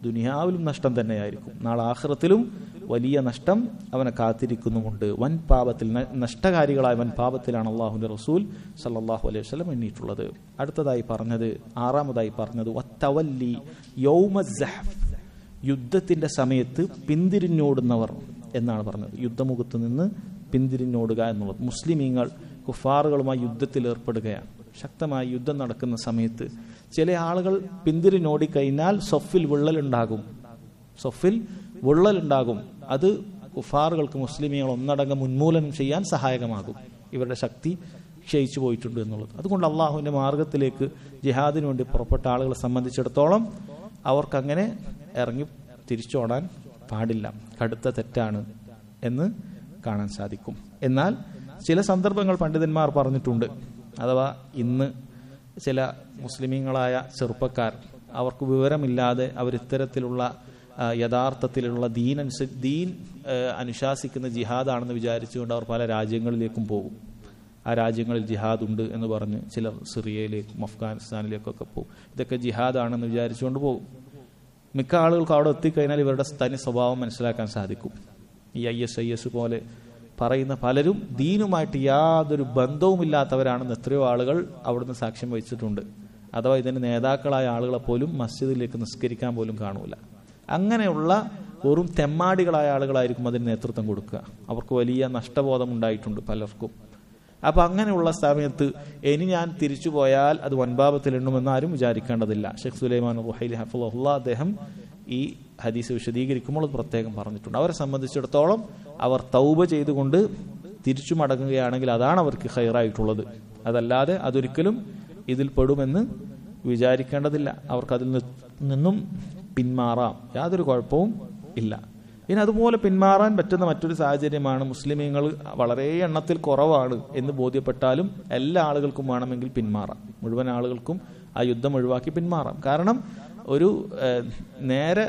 ദുനിയാവിലും നഷ്ടം തന്നെയായിരിക്കും നാളെ ആഹ്റത്തിലും വലിയ നഷ്ടം അവനെ കാത്തിരിക്കുന്നുമുണ്ട് വൻ പാപത്തിൽ ന- നഷ്ടകാരികളായ വൻ പാപത്തിലാണ് അള്ളാഹുവിന്റെ റസൂൽ സല്ലല്ലാഹു അലൈഹി വസല്ലം എണ്ണിയിട്ടുള്ളത് അടുത്തതായി പറഞ്ഞത് ആറാമതായി പറഞ്ഞത് വത്തവല്ലി യൗമ സഹഫ്. യുദ്ധത്തിന്റെ സമയത്ത് പിന്തിരിഞ്ഞോടുന്നവർ എന്നാണ് പറഞ്ഞത് യുദ്ധമുഖത്ത് നിന്ന് പിന്തിരിഞ്ഞോടുക എന്നുള്ളത് മുസ്ലിമീങ്ങൾ കുഫാറുകളുമായി യുദ്ധത്തിൽ ഏർപ്പെടുകയാണ് ശക്തമായ യുദ്ധം നടക്കുന്ന സമയത്ത് ചില ആളുകൾ പിന്തിരിഞ്ഞോടിക്കഴിഞ്ഞാൽ സൊഫിൽ വിള്ളലുണ്ടാകും സൊഫിൽ വിള്ളലുണ്ടാകും അത് കുഫാറുകൾക്ക് മുസ്ലിമീങ്ങൾ ഒന്നടങ്കം ഉന്മൂലനം ചെയ്യാൻ സഹായകമാകും ഇവരുടെ ശക്തി ക്ഷയിച്ചു പോയിട്ടുണ്ട് എന്നുള്ളത് അതുകൊണ്ട് അള്ളാഹുവിന്റെ മാർഗത്തിലേക്ക് ജിഹാദിന് വേണ്ടി പുറപ്പെട്ട ആളുകളെ സംബന്ധിച്ചിടത്തോളം അവർക്കങ്ങനെ ഇറങ്ങി തിരിച്ചോടാൻ പാടില്ല കടുത്ത തെറ്റാണ് എന്ന് കാണാൻ സാധിക്കും എന്നാൽ ചില സന്ദർഭങ്ങൾ പണ്ഡിതന്മാർ പറഞ്ഞിട്ടുണ്ട് അഥവാ ഇന്ന് ചില മുസ്ലിമീങ്ങളായ ചെറുപ്പക്കാർ അവർക്ക് വിവരമില്ലാതെ അവർ ഇത്തരത്തിലുള്ള ആ, യഥാർത്ഥത്തിലുള്ള ദീൻ അനുസ ദീൻ ആ, അനുശാസിക്കുന്ന ജിഹാദാണെന്ന് വിചാരിച്ചുകൊണ്ട് അവർ പല രാജ്യങ്ങളിലേക്കും പോകും ആ രാജ്യങ്ങളിൽ ജിഹാദ് ഉണ്ട് എന്ന് പറഞ്ഞ് ചിലർ സിറിയയിലേക്കും അഫ്ഗാനിസ്ഥാനിലേക്കൊക്കെ പോകും ഇതൊക്കെ ജിഹാദാണെന്ന് വിചാരിച്ചുകൊണ്ട് പോകും മിക്ക ആളുകൾക്ക് അവിടെ എത്തിക്കഴിഞ്ഞാൽ ഇവരുടെ തനി സ്വഭാവം മനസ്സിലാക്കാൻ സാധിക്കും ഈ ഐ എസ് ഐ എസ് പോലെ പറയുന്ന പലരും ദീനുമായിട്ട് യാതൊരു ബന്ധവുമില്ലാത്തവരാണെന്ന് എത്രയോ ആളുകൾ അവിടുന്ന് സാക്ഷ്യം വഹിച്ചിട്ടുണ്ട് അഥവാ ഇതിന്റെ നേതാക്കളായ ആളുകളെ പോലും മസ്ജിദിലേക്ക് നിസ്കരിക്കാൻ പോലും കാണൂല അങ്ങനെയുള്ള വെറും തെമ്മാടികളായ ആളുകളായിരിക്കും അതിന് നേതൃത്വം കൊടുക്കുക അവർക്ക് വലിയ നഷ്ടബോധം ഉണ്ടായിട്ടുണ്ട് പലർക്കും അപ്പൊ അങ്ങനെയുള്ള സമയത്ത് ഇനി ഞാൻ തിരിച്ചു പോയാൽ അത് വൻപാപത്തിൽ എണ്ണുമെന്ന് ആരും വിചാരിക്കേണ്ടതില്ല ഷെഖ് സുലൈമാൻ റുഹൈലി ഹഫുള്ള അദ്ദേഹം ഈ ഹദീസ് വിശദീകരിക്കുമ്പോൾ അത് പ്രത്യേകം പറഞ്ഞിട്ടുണ്ട് അവരെ സംബന്ധിച്ചിടത്തോളം അവർ തൗബ ചെയ്തുകൊണ്ട് തിരിച്ചു മടങ്ങുകയാണെങ്കിൽ അതാണ് അവർക്ക് ഹൈറായിട്ടുള്ളത് അതല്ലാതെ അതൊരിക്കലും ഇതിൽ പെടുമെന്ന് വിചാരിക്കേണ്ടതില്ല അവർക്ക് അതിൽ നി- നിന്നും പിന്മാറാം യാതൊരു കുഴപ്പവും ഇല്ല ഇനി അതുപോലെ പിന്മാറാൻ പറ്റുന്ന മറ്റൊരു സാഹചര്യമാണ് മുസ്ലിമീങ്ങൾ വളരെ എണ്ണത്തിൽ കുറവാണ് എന്ന് ബോധ്യപ്പെട്ടാലും എല്ലാ ആളുകൾക്കും വേണമെങ്കിൽ പിന്മാറാം മുഴുവൻ ആളുകൾക്കും ആ യുദ്ധം ഒഴിവാക്കി പിന്മാറാം കാരണം ഒരു ഏഹ്, നേരെ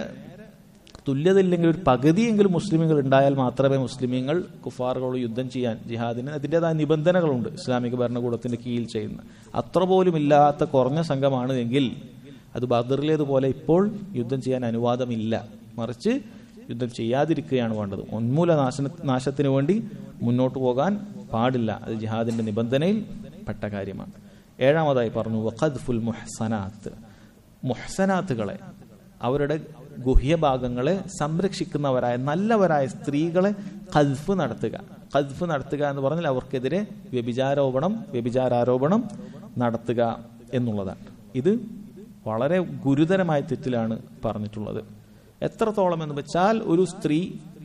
തുല്യത ഇല്ലെങ്കിൽ ഒരു പകുതിയെങ്കിലും മുസ്ലിമുകൾ ഉണ്ടായാൽ മാത്രമേ മുസ്ലിമീങ്ങൾ കുഫാറുകളോട് യുദ്ധം ചെയ്യാൻ ജിഹാദിന് അതിൻ്റെതായ നിബന്ധനകളുണ്ട് ഇസ്ലാമിക ഭരണകൂടത്തിന്റെ കീഴിൽ ചെയ്യുന്ന അത്ര പോലും ഇല്ലാത്ത കുറഞ്ഞ സംഘമാണ് എങ്കിൽ അത് ബദറിലേതുപോലെ ഇപ്പോൾ യുദ്ധം ചെയ്യാൻ അനുവാദമില്ല മറിച്ച് യുദ്ധം ചെയ്യാതിരിക്കുകയാണ് വേണ്ടത് ഉന്മൂല നാശന നാശത്തിന് വേണ്ടി മുന്നോട്ട് പോകാൻ പാടില്ല അത് ജിഹാദിന്റെ നിബന്ധനയിൽ പെട്ട കാര്യമാണ് ഏഴാമതായി പറഞ്ഞു വഖദ്ഫുൽ മുഹ്സനാത്ത് മുഹ്സനാത്തുകളെ അവരുടെ ഗുഹ്യഭാഗങ്ങളെ സംരക്ഷിക്കുന്നവരായ നല്ലവരായ സ്ത്രീകളെ കദ്ഫ് നടത്തുക കദ്ഫ് നടത്തുക എന്ന് പറഞ്ഞാൽ അവർക്കെതിരെ വ്യഭിചാരോപണം വ്യഭിചാരാരോപണം നടത്തുക എന്നുള്ളതാണ് ഇത് വളരെ ഗുരുതരമായ തെറ്റിലാണ് പറഞ്ഞിട്ടുള്ളത് എത്രത്തോളം എന്ന് വെച്ചാൽ ഒരു സ്ത്രീ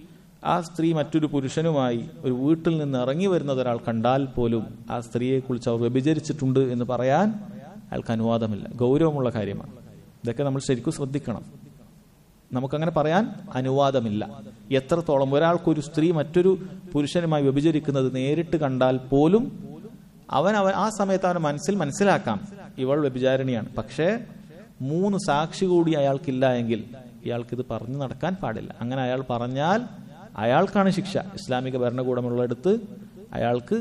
ആ സ്ത്രീ മറ്റൊരു പുരുഷനുമായി ഒരു വീട്ടിൽ നിന്ന് ഇറങ്ങി വരുന്നത് ഒരാൾ കണ്ടാൽ പോലും ആ സ്ത്രീയെക്കുറിച്ച് അവർ വ്യഭിചരിച്ചിട്ടുണ്ട് എന്ന് പറയാൻ അയാൾക്ക് അനുവാദമില്ല ഗൗരവമുള്ള കാര്യമാണ് ഇതൊക്കെ നമ്മൾ ശരിക്കും ശ്രദ്ധിക്കണം നമുക്കങ്ങനെ പറയാൻ അനുവാദമില്ല എത്രത്തോളം ഒരാൾക്കൊരു സ്ത്രീ മറ്റൊരു പുരുഷനുമായി വ്യഭിചരിക്കുന്നത് നേരിട്ട് കണ്ടാൽ പോലും അവൻ അവൻ ആ സമയത്ത് അവന്റെ മനസ്സിൽ മനസ്സിലാക്കാം ഇവൾ വ്യഭിചാരിണിയാണ് പക്ഷേ മൂന്ന് സാക്ഷി കൂടി അയാൾക്കില്ല എങ്കിൽ ഇയാൾക്ക് ഇത് പറഞ്ഞു നടക്കാൻ പാടില്ല അങ്ങനെ അയാൾ പറഞ്ഞാൽ അയാൾക്കാണ് ശിക്ഷ ഇസ്ലാമിക ഭരണകൂടമുള്ളിടത്ത് അയാൾക്ക്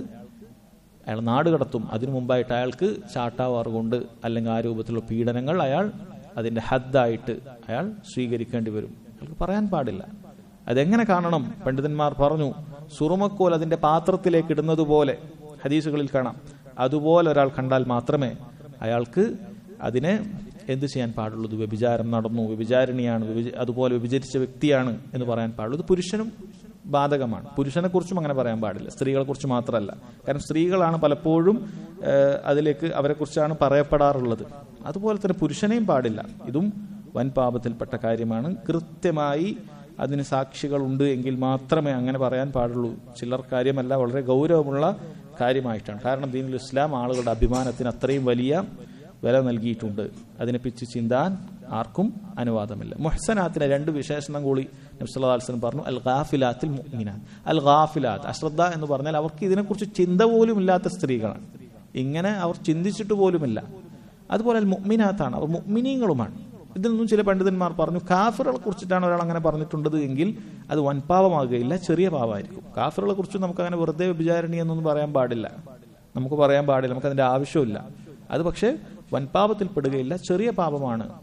അയാൾ നാട് കടത്തും അതിനു മുമ്പായിട്ട് അയാൾക്ക് ചാട്ടാവാറ് കൊണ്ട് അല്ലെങ്കിൽ ആ രൂപത്തിലുള്ള പീഡനങ്ങൾ അയാൾ അതിന്റെ ഹദ്ദായിട്ട് അയാൾ സ്വീകരിക്കേണ്ടി വരും അയാൾക്ക് പറയാൻ പാടില്ല അതെങ്ങനെ കാണണം പണ്ഡിതന്മാർ പറഞ്ഞു സുറുമക്കോൽ അതിന്റെ പാത്രത്തിലേക്ക് ഇടുന്നത് പോലെ ഹദീസുകളിൽ കാണാം അതുപോലെ ഒരാൾ കണ്ടാൽ മാത്രമേ അയാൾക്ക് അതിനെ എന്ത് ചെയ്യാൻ പാടുള്ളൂ ഇത് വ്യഭിചാരം നടന്നു വ്യഭിചാരിണിയാണ് വ്യഭിച- അതുപോലെ വ്യഭിചരിച്ച വ്യക്തിയാണ് എന്ന് പറയാൻ പാടുള്ളൂ ഇത് പുരുഷനും ബാധകമാണ് പുരുഷനെ കുറിച്ചും അങ്ങനെ പറയാൻ പാടില്ല സ്ത്രീകളെ കുറിച്ച് മാത്രമല്ല കാരണം സ്ത്രീകളാണ് പലപ്പോഴും ഏഹ്, അതിലേക്ക് അവരെ കുറിച്ചാണ് പറയപ്പെടാറുള്ളത് അതുപോലെ തന്നെ പുരുഷനെയും പാടില്ല ഇതും വൻ പാപത്തിൽപ്പെട്ട കാര്യമാണ് കൃത്യമായി അതിന് സാക്ഷികളുണ്ട് എങ്കിൽ മാത്രമേ അങ്ങനെ പറയാൻ പാടുള്ളൂ ചിലർ കാര്യമല്ല വളരെ ഗൗരവമുള്ള കാര്യമായിട്ടാണ് കാരണം ദീനുൽ ഇസ്ലാം ആളുകളുടെ അഭിമാനത്തിന് അത്രയും വലിയ വില നൽകിയിട്ടുണ്ട് അതിനെ പിച്ച് ചിന്താൻ ആർക്കും അനുവാദമില്ല മുഹ്സനാത്തിന് രണ്ട് വിശേഷണം കൂടി നബ്സല്ലാസ്ലം പറഞ്ഞു അൽ ഗാഫിലാത്തിൽ മുഅ്മിനാത്ത് അൽ ഗാഫിലാത്ത് അശ്രദ്ധ എന്ന് പറഞ്ഞാൽ അവർക്ക് ഇതിനെക്കുറിച്ച് ചിന്ത പോലും ഇല്ലാത്ത സ്ത്രീകളാണ് ഇങ്ങനെ അവർ ചിന്തിച്ചിട്ട് പോലുമില്ല അതുപോലെ അൽ മുഅ്മിനാത്താണ് അവർ മുഅ്മിനീങ്ങളുമാണ് ഇതിൽ നിന്നും ചില പണ്ഡിതന്മാർ പറഞ്ഞു കാഫിറുകളെ കുറിച്ചിട്ടാണ് ഒരാൾ അങ്ങനെ പറഞ്ഞിട്ടുള്ളത് എങ്കിൽ അത് വൻപാപമാകുകയില്ല ചെറിയ പാപമായിരിക്കും കാഫിറുകളെ കുറിച്ച് നമുക്ക് അങ്ങനെ വെറുതെ വിചാരണി എന്നൊന്നും പറയാൻ പാടില്ല നമുക്ക് പറയാൻ പാടില്ല നമുക്ക് അതിന്റെ ആവശ്യമില്ല അത് പക്ഷേ വൻപാപത്തിൽ പെടുകയില്ല ചെറിയ പാപമാണ്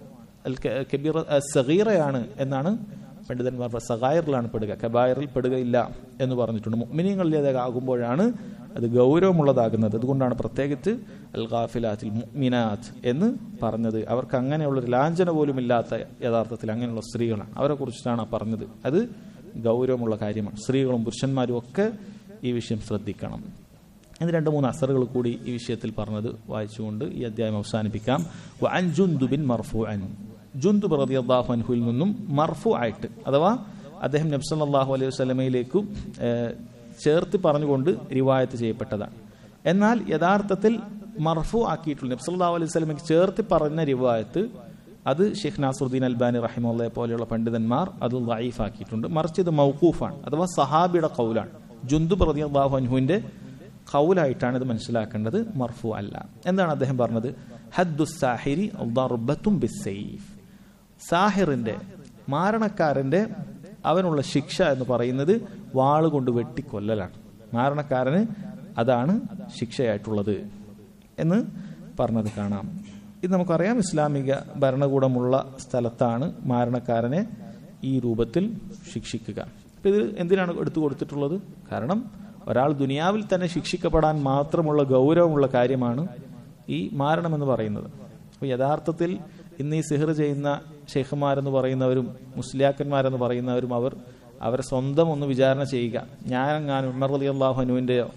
അൽ ക- കബീറ അ, സഗീറയാണ് എന്നാണ് പണ്ഡിതന്മാർ പറഞ്ഞത്. സഗായറിലാണ് പെടുക കബായറിൽ പെടുകയില്ല എന്ന് പറഞ്ഞിട്ടുണ്ട് മുഅ്മിനീങ്ങളിലേതാകുമ്പോഴാണ് അത് ഗൗരവമുള്ളതാകുന്നത് അതുകൊണ്ടാണ് പ്രത്യേകിച്ച് അൽ ഗാഫിലാത്തിൽ മുഅ്മിനാത്ത് എന്ന് പറഞ്ഞത് അവർക്ക് അങ്ങനെയുള്ളൊരു ലാഞ്ചന പോലും ഇല്ലാത്ത യഥാർത്ഥത്തിൽ അങ്ങനെയുള്ള സ്ത്രീകളാണ് അവരെ കുറിച്ചിട്ടാണ് ആ പറഞ്ഞത് അത് ഗൗരവമുള്ള കാര്യമാണ് സ്ത്രീകളും പുരുഷന്മാരും ഒക്കെ ഈ വിഷയം ശ്രദ്ധിക്കണം എന്ന് രണ്ട് മൂന്ന് അസറുകൾ കൂടി ഈ വിഷയത്തിൽ പറഞ്ഞത് വായിച്ചുകൊണ്ട് ഈ അധ്യായം അവസാനിപ്പിക്കാം വഅൻ ജുന്ദുബിൻ മർഫുഅൻ ജുന്ദുബ് റളിയല്ലാഹു അൻഹുവിൽ നിന്നും മർഫു ആയിട്ട് അഥവാ അദ്ദേഹം നബി സല്ലല്ലാഹു അലൈഹി വസല്ലമയിലേക്കും ഏഹ്, ചേർത്ത് പറഞ്ഞുകൊണ്ട് റിവായത്ത് ചെയ്യപ്പെട്ടതാണ് എന്നാൽ യഥാർത്ഥത്തിൽ മർഫു ആക്കിയിട്ടുള്ള നബി സല്ലല്ലാഹു അലൈഹി വസല്ലമയ്ക്ക് ചേർത്ത് പറഞ്ഞ റിവായത്ത് അത് ഷെയ്ഖ് നാസറുദ്ദീൻ അൽബാനി റഹിമുള്ളയെ പോലെയുള്ള പണ്ഡിതന്മാർ അത് ലൈഫ് ആക്കിയിട്ടുണ്ട് മറിച്ച് ഇത് മൗക്കൂഫാണ് അഥവാ സഹാബിയുടെ കൗലാണ് ജുന്ദുബ് റളിയല്ലാഹു അൻഹുവിന്റെ ഖൗലായിട്ടാണ് ഇത് മനസ്സിലാക്കേണ്ടത് മർഫു അല്ല എന്താണ് അദ്ദേഹം പറഞ്ഞത് ഹദ്ദു സാഹിരി ദർബത്തും ബിസ്സൈഫ് സാഹിറിന്റെ മാരണക്കാരന്റെ അവനുള്ള ശിക്ഷ എന്ന് പറയുന്നത് വാള് കൊണ്ട് വെട്ടിക്കൊല്ലലാണ് മാരണക്കാരന് അതാണ് ശിക്ഷയായിട്ടുള്ളത് എന്ന് പറഞ്ഞത് കാണാം ഇത് നമുക്കറിയാം ഇസ്ലാമിക ഭരണകൂടമുള്ള സ്ഥലത്താണ് മാരണക്കാരനെ ഈ രൂപത്തിൽ ശിക്ഷിക്കുക അപ്പൊ ഇത് എന്തിനാണ് എടുത്തു കൊടുത്തിട്ടുള്ളത് കാരണം ഒരാൾ ദുനിയാവിൽ തന്നെ ശിക്ഷിക്കപ്പെടാൻ മാത്രമുള്ള ഗൗരവമുള്ള കാര്യമാണ് ഈ മാരണം എന്ന് പറയുന്നത് അപ്പോൾ യഥാർത്ഥത്തിൽ ഇന്ന് ഈ സിഹർ ചെയ്യുന്ന ഷെയ്ഖുമാരെന്ന് പറയുന്നവരും മുസ്ലിയാക്കന്മാരെന്ന് പറയുന്നവരും അവർ അവരെ സ്വന്തം ഒന്ന് വിചാരണ ചെയ്യുക ഞാനെങ്ങാനും ഉമർ അലി അള്ളാഹുനുവിൻ്റെയോ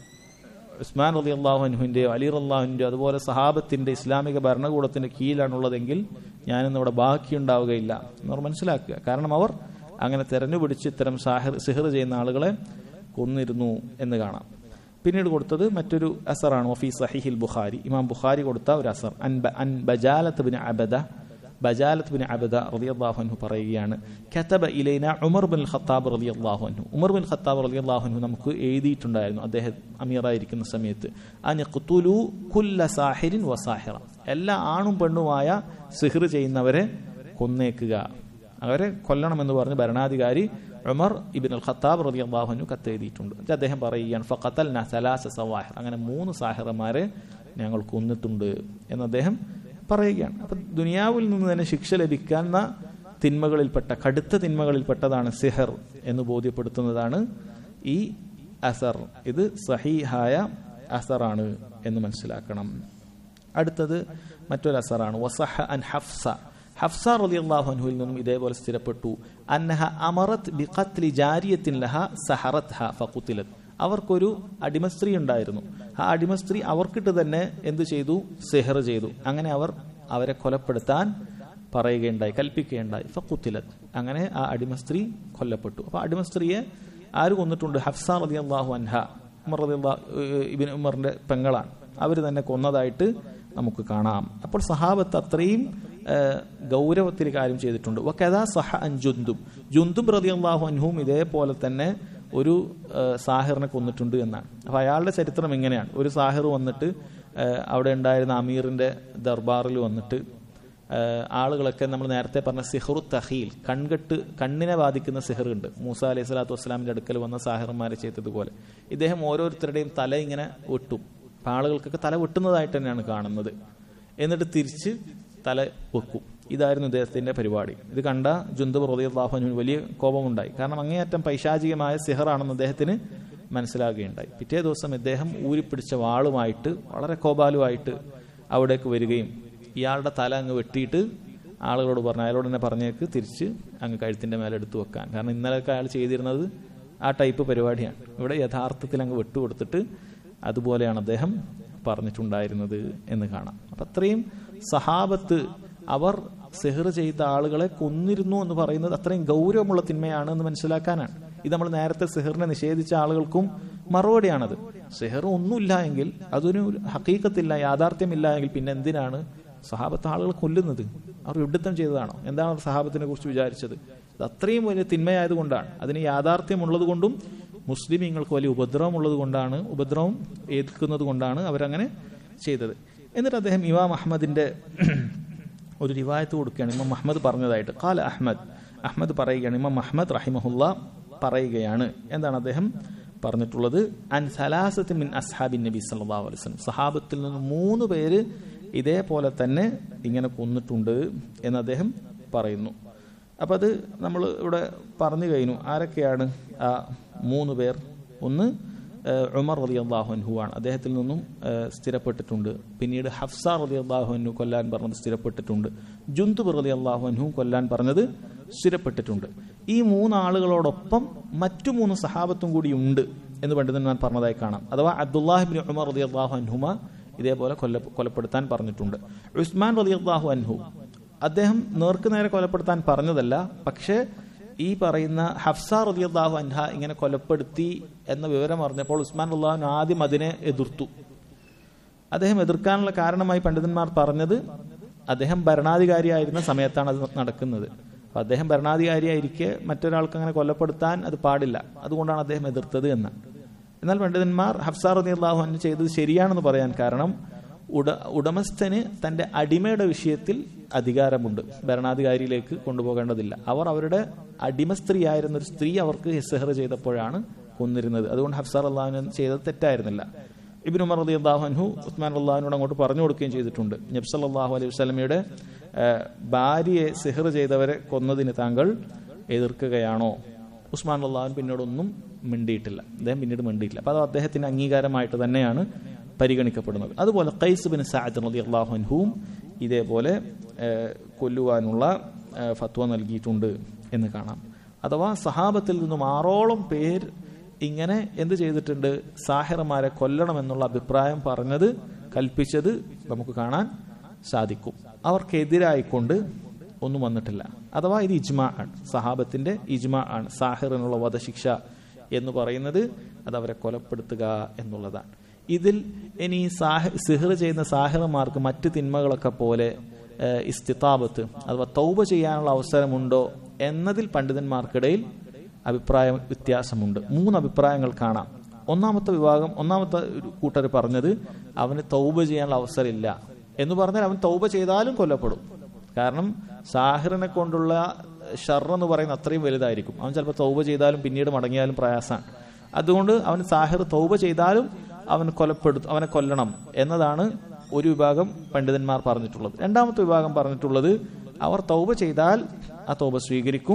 ഉസ്മാൻ അലി അള്ളാഹുനുവിൻ്റെയോ അലി അള്ളാഹുവിൻ്റെയോ അതുപോലെ സഹാബത്തിന്റെ ഇസ്ലാമിക ഭരണകൂടത്തിന്റെ കീഴിലാണുള്ളതെങ്കിൽ ഞാനിന്ന് ഇവിടെ ബാക്കിയുണ്ടാവുകയില്ല എന്നവർ മനസ്സിലാക്കുക കാരണം അവർ അങ്ങനെ തെരഞ്ഞുപിടിച്ച് ഇത്തരം സാഹിർ സിഹർ ചെയ്യുന്ന ആളുകളെ കൊന്നിരുന്നു എന്ന് കാണാം പിന്നീട് കൊടുത്തത് മറ്റൊരു അസറാണ് വഫി സഹിഹിൽ ബുഖാരി ഇമാം ബുഖാരി കൊടുത്ത ഒരു അസർ അൻ ബ- അൻ ബജാലത്ത് ബിൻ അബദ ബജാലത്ത് ബിൻ അബദ റളിയല്ലാഹു അൻഹു പറയുകയാണ് കതബ ഇലൈന ഉമർ ബിൻ ഖത്താബ് റളിയല്ലാഹു അൻഹു ഉമർ ബിൻ ഖത്താബ് റളിയല്ലാഹു അൻഹു നമുക്ക് എഴുതിയിട്ടുണ്ടായിരുന്നു അദ്ദേഹം അമീറായിരിക്കുന്ന സമയത്ത് അൻ ഖുതുലു കുല്ല സാഹിരിൻ വസാഹിറ എല്ലാ ആണും പെണ്ണുമായ സിഹ്ർ ചെയ്യുന്നവരെ കൊന്നേക്കുക അവരെ കൊല്ലണമെന്ന് പറഞ്ഞ് ഭരണാധികാരി ഉമർ ഇബിൻ അൽ ഖത്താബ് റതി അള്ളാഹുനു കത്തെഴുതിയിട്ടുണ്ട് എന്നിട്ട് അദ്ദേഹം പറയുകയാണ് ഫഖത്തൽ സലാസ സവാഹിർ അങ്ങനെ മൂന്ന് സാഹിറന്മാരെ ഞങ്ങൾ കൊന്നിട്ടുണ്ട് എന്ന് അദ്ദേഹം പറയുകയാണ് അപ്പൊ ദുനിയാവിൽ നിന്ന് തന്നെ ശിക്ഷ ലഭിക്കുന്ന തിന്മകളിൽപ്പെട്ട കടുത്ത തിന്മകളിൽപ്പെട്ടതാണ് സിഹർ എന്ന് ബോധ്യപ്പെടുത്തുന്നതാണ് ഈ അസർ ഇത് സഹീഹായ അസറാണ് എന്ന് മനസ്സിലാക്കണം അടുത്തത് മറ്റൊരു അസറാണ് വസഹ അൻ ഹഫ്സ ഹഫ്സ റളിയല്ലാഹു അൻഹുവിൽ നിന്നും ഇതേപോലെ സ്ഥിരപ്പെട്ടു അന്നഹ അമറത്ത് ബിഖത്ലി ജാരിയത്തിൻ ലഹ സഹറത്ത് ഹ ഫഖുത്തിലത് അവർക്കൊരു അടിമസ്ത്രീ ഉണ്ടായിരുന്നു ആ അടിമസ്ത്രീ അവർക്കിട്ട് തന്നെ എന്ത് ചെയ്തു സെഹർ ചെയ്തു അങ്ങനെ അവർ അവരെ കൊലപ്പെടുത്താൻ പറയുകയുണ്ടായി കൽപ്പിക്കുകയുണ്ടായി ഫഖുത്തിലത് അങ്ങനെ ആ അടിമസ്ത്രീ കൊല്ലപ്പെട്ടു അപ്പൊ അടിമസ്ത്രീയെ ആര് കൊന്നിട്ടുണ്ട് ഹഫ്സ റളിയല്ലാഹു അൻഹ ഉമർ റളിയല്ലാഹു ഇബ്നു ഉമറിന്റെ പെങ്ങളാണ് അവർ തന്നെ കൊന്നതായിട്ട് നമുക്ക് കാണാം അപ്പോൾ സഹാബത്ത് അത്രയും ഗൗരവത്തിൽ കാര്യം ചെയ്തിട്ടുണ്ട് വക്കഥാ സഹ അൻ ജുന്തും ജുന്തും റളിയല്ലാഹു അൻഹും ഇതേപോലെ തന്നെ ഒരു സാഹിറിനെ കൊന്നിട്ടുണ്ട് എന്നാണ് അപ്പൊ അയാളുടെ ചരിത്രം ഇങ്ങനെയാണ് ഒരു സാഹിർ വന്നിട്ട് അവിടെ ഉണ്ടായിരുന്ന അമീറിന്റെ ദർബാറിൽ വന്നിട്ട് ആളുകളൊക്കെ നമ്മൾ നേരത്തെ പറഞ്ഞ സിഹറു തഹീൽ കൺകെട്ട് കണ്ണിനെ ബാധിക്കുന്ന സിഹർ ഉണ്ട് മൂസ അലൈഹി സ്വലാത്തു വസ്സലാമിന്റെ അടുക്കൽ വന്ന സാഹിർമാരെ ചെയ്തതുപോലെ ഇദ്ദേഹം ഓരോരുത്തരുടെയും തല ഇങ്ങനെ വെട്ടും അപ്പൊ ആളുകൾക്കൊക്കെ തല വെട്ടുന്നതായിട്ട് തന്നെയാണ് കാണുന്നത് എന്നിട്ട് തിരിച്ച് തല വെക്കും ഇതായിരുന്നു ഇദ്ദേഹത്തിന്റെ പരിപാടി ഇത് കണ്ട ജുന്ദബ് റളിയല്ലാഹുവിന് വലിയ കോപമുണ്ടായി കാരണം അങ്ങേയറ്റം പൈശാചികമായ സിഹറാണെന്ന് അദ്ദേഹത്തിന് മനസ്സിലാകുകയുണ്ടായി പിറ്റേ ദിവസം ഇദ്ദേഹം ഊരിപ്പിടിച്ച വാളുമായിട്ട് വളരെ കോപാലുമായിട്ട് അവിടേക്ക് വരികയും ഇയാളുടെ തല അങ്ങ് വെട്ടിയിട്ട് ആളുകളോട് പറഞ്ഞു അയാളോട് തന്നെ പറഞ്ഞേക്ക് തിരിച്ച് അങ്ങ് കഴുത്തിന്റെ മേലെ എടുത്തു വെക്കാൻ കാരണം ഇന്നലെയൊക്കെ അയാൾ ചെയ്തിരുന്നത് ആ ടൈപ്പ് പരിപാടിയാണ് ഇവിടെ യഥാർത്ഥത്തിൽ അങ്ങ് വിട്ടുകൊടുത്തിട്ട് അതുപോലെയാണ് അദ്ദേഹം പറഞ്ഞിട്ടുണ്ടായിരുന്നത് എന്ന് കാണാം അപ്പൊ അത്രയും സഹാബത്ത് അവർ സെഹർ ചെയ്ത ആളുകളെ കൊന്നിരുന്നു എന്ന് പറയുന്നത് അത്രയും ഗൗരവമുള്ള തിന്മയാണ് എന്ന് മനസ്സിലാക്കാനാണ് ഇത് നമ്മൾ നേരത്തെ സെഹറിനെ നിഷേധിച്ച ആളുകൾക്കും മറുപടിയാണത് സെഹർ ഒന്നുമില്ല എങ്കിൽ അതൊരു ഹക്കീക്കത്തില്ല യാഥാർത്ഥ്യമില്ല എങ്കിൽ പിന്നെ എന്തിനാണ് സഹാബത്ത് ആളുകൾ കൊല്ലുന്നത് അവർ വിഡിത്തം ചെയ്തതാണോ എന്താണ് അവർ സഹാബത്തിനെ കുറിച്ച് വിചാരിച്ചത് അത് അത്രയും വലിയ തിന്മയായതുകൊണ്ടാണ് അതിന് യാഥാർത്ഥ്യമുള്ളത് കൊണ്ടും മുസ്ലിമീങ്ങൾക്ക് വലിയ ഉപദ്രവമുള്ളത് കൊണ്ടാണ് ഉപദ്രവം ഏൽക്കുന്നത് കൊണ്ടാണ് അവരങ്ങനെ ചെയ്തത് എന്നിട്ട് അദ്ദേഹം ഇമാം അഹമ്മദിന്റെ ഒരു റിവായത്ത് കൊടുക്കുകയാണ് ഇമാം അഹമ്മദ് പറഞ്ഞതായിട്ട് കാല അഹമ്മദ് അഹമ്മദ് പറയുകയാണ് ഇമാം അഹമ്മദ് റഹിമഹുല്ല പറയുകയാണ് എന്താണ് അദ്ദേഹം പറഞ്ഞിട്ടുള്ളത് അൻ സലാസത്ത് മിൻ അസ്ഹാബിൻ നബി സല്ലല്ലാഹു അലൈഹി വസല്ലം സഹാബത്തിൽ നിന്ന് മൂന്ന് പേര് ഇതേപോലെ തന്നെ ഇങ്ങനെ കൊന്നിട്ടുണ്ട് എന്ന് അദ്ദേഹം പറയുന്നു അപ്പം അത് നമ്മൾ ഇവിടെ പറഞ്ഞു കഴിഞ്ഞു ആരൊക്കെയാണ് ആ മൂന്ന് പേർ ഒന്ന് ഏഹ്, ഉമർ റതി അള്ളാഹു ആണ് അദ്ദേഹത്തിൽ നിന്നും ഏഹ്, സ്ഥിരപ്പെട്ടിട്ടുണ്ട് പിന്നീട് ഹഫ്സ റതി അള്ളാഹു കൊല്ലാൻ പറഞ്ഞത് സ്ഥിരപ്പെട്ടിട്ടുണ്ട് ജുന്തുബ് റതി അള്ളാഹു കൊല്ലാൻ പറഞ്ഞത് സ്ഥിരപ്പെട്ടിട്ടുണ്ട് ഈ മൂന്നാളുകളോടൊപ്പം മറ്റു മൂന്ന് സഹാബത്തും കൂടി ഉണ്ട് എന്ന് പണ്ഡിതന്മാർ പറഞ്ഞതായി കാണാം അഥവാ അബ്ദുല്ലാഹിബിൻ ഉമർ റതി അള്ളാഹു അൻഹുമ ഇതേപോലെ കൊല്ല കൊലപ്പെടുത്താൻ പറഞ്ഞിട്ടുണ്ട് ഉസ്മാൻ റതി അള്ളാഹു അൻഹു അദ്ദേഹം നേർക്ക് നേരെ കൊലപ്പെടുത്താൻ പറഞ്ഞതല്ല പക്ഷേ ഈ പറയുന്ന ഹഫ്സ റളിയല്ലാഹു അൻഹ ഇങ്ങനെ കൊലപ്പെടുത്തി എന്ന വിവരം അറിഞ്ഞപ്പോൾ ഉസ്മാൻ അള്ളാഹു ആദ്യം അതിനെ എതിർത്തു അദ്ദേഹം എതിർക്കാനുള്ള കാരണമായി പണ്ഡിതന്മാർ പറഞ്ഞത് അദ്ദേഹം ഭരണാധികാരിയായിരുന്ന സമയത്താണ് അത് നടക്കുന്നത് അപ്പൊ അദ്ദേഹം ഭരണാധികാരിയായിരിക്കെ മറ്റൊരാൾക്ക് അങ്ങനെ കൊല്ലപ്പെടുത്താൻ അത് പാടില്ല അതുകൊണ്ടാണ് അദ്ദേഹം എതിർത്തത് എന്ന് എന്നാൽ പണ്ഡിതന്മാർ ഹഫ്സ റളിയല്ലാഹു അൻഹു ചെയ്തത് ശരിയാണെന്ന് പറയാൻ കാരണം ഉട ഉടമസ്ഥന് തന്റെ അടിമയുടെ വിഷയത്തിൽ അധികാരമുണ്ട് ഭരണാധികാരിയിലേക്ക് കൊണ്ടുപോകേണ്ടതില്ല അവർ അവരുടെ അടിമ സ്ത്രീയായിരുന്ന ഒരു സ്ത്രീ അവർക്ക് സെഹർ ചെയ്തപ്പോഴാണ് കൊന്നിരുന്നത് അതുകൊണ്ട് ഹഫ്സാർ അള്ളാഹുൻ ചെയ്തത് തെറ്റായിരുന്നില്ല ഇബിൻ ഉമർ അലി അള്ളാഹുഹു ഉസ്മാൻ അള്ളാഹുനോട് അങ്ങോട്ട് പറഞ്ഞു കൊടുക്കുകയും ചെയ്തിട്ടുണ്ട് നബ്സല്ലാഹു അലൈഹി വസ്ലമയുടെ ഭാര്യയെ സെഹർ ചെയ്തവരെ കൊന്നതിന് താങ്കൾ എതിർക്കുകയാണോ ഉസ്മാൻ അള്ളാഹുൻ പിന്നീടൊന്നും മിണ്ടിയിട്ടില്ല അദ്ദേഹം പിന്നീട് മിണ്ടിയിട്ടില്ല അപ്പോൾ അത് അദ്ദേഹത്തിന്റെ അംഗീകാരമായിട്ട് തന്നെയാണ് പരിഗണിക്കപ്പെടുന്നത് അതുപോലെ ഖൈസ് ബിൻ സാദ് റളി അള്ളാഹു അൻഹുവും ഇതേപോലെ ഏഹ്, കൊല്ലുവാനുള്ള ഏഹ്, ഫത്വ നൽകിയിട്ടുണ്ട് എന്ന് കാണാം അഥവാ സഹാബത്തിൽ നിന്നും ആറോളം പേർ ഇങ്ങനെ എന്ത് ചെയ്തിട്ടുണ്ട് സാഹിറമാരെ കൊല്ലണമെന്നുള്ള അഭിപ്രായം പറഞ്ഞത് കൽപ്പിച്ചത് നമുക്ക് കാണാൻ സാധിക്കും അവർക്കെതിരായിക്കൊണ്ട് ഒന്നും വന്നിട്ടില്ല അഥവാ ഇത് ഇജ്മാ ആണ് സഹാബത്തിന്റെ ഇജ്മാ ആണ് സാഹിറിനുള്ള വധശിക്ഷ എന്ന് പറയുന്നത് അത് അവരെ കൊലപ്പെടുത്തുക എന്നുള്ളതാണ് ഇതിൽ ഇനി സാഹ സിഹർ ചെയ്യുന്ന സാഹിറന്മാർക്ക് മറ്റ് തിന്മകളൊക്കെ പോലെ ഏഹ്, ഇസ്തിതാബത്ത് അഥവാ തൗബ ചെയ്യാനുള്ള അവസരമുണ്ടോ എന്നതിൽ പണ്ഡിതന്മാർക്കിടയിൽ അഭിപ്രായ വ്യത്യാസമുണ്ട് മൂന്ന് അഭിപ്രായങ്ങൾ കാണാം ഒന്നാമത്തെ വിഭാഗം ഒന്നാമത്തെ ഒരു കൂട്ടർ പറഞ്ഞത് അവന് തൗബ ചെയ്യാനുള്ള അവസരമില്ല എന്ന് പറഞ്ഞാൽ അവൻ തൗബ ചെയ്താലും കൊല്ലപ്പെടും കാരണം സാഹിറിനെ കൊണ്ടുള്ള ഷർ എന്ന് പറയുന്നത് അത്രയും വലുതായിരിക്കും അവൻ ചിലപ്പോൾ തൗബ ചെയ്താലും പിന്നീട് മടങ്ങിയാലും പ്രയാസമാണ് അതുകൊണ്ട് അവൻ സാഹിർ തൗബ ചെയ്താലും അവൻ കൊലപ്പെടും അവനെ കൊല്ലണം എന്നതാണ് ഒരു വിഭാഗം പണ്ഡിതന്മാർ പറഞ്ഞിട്ടുള്ളത് രണ്ടാമത്തെ വിഭാഗം പറഞ്ഞിട്ടുള്ളത് അവർ തൗബ ചെയ്താൽ ആ തൗബ സ്വീകരിക്കും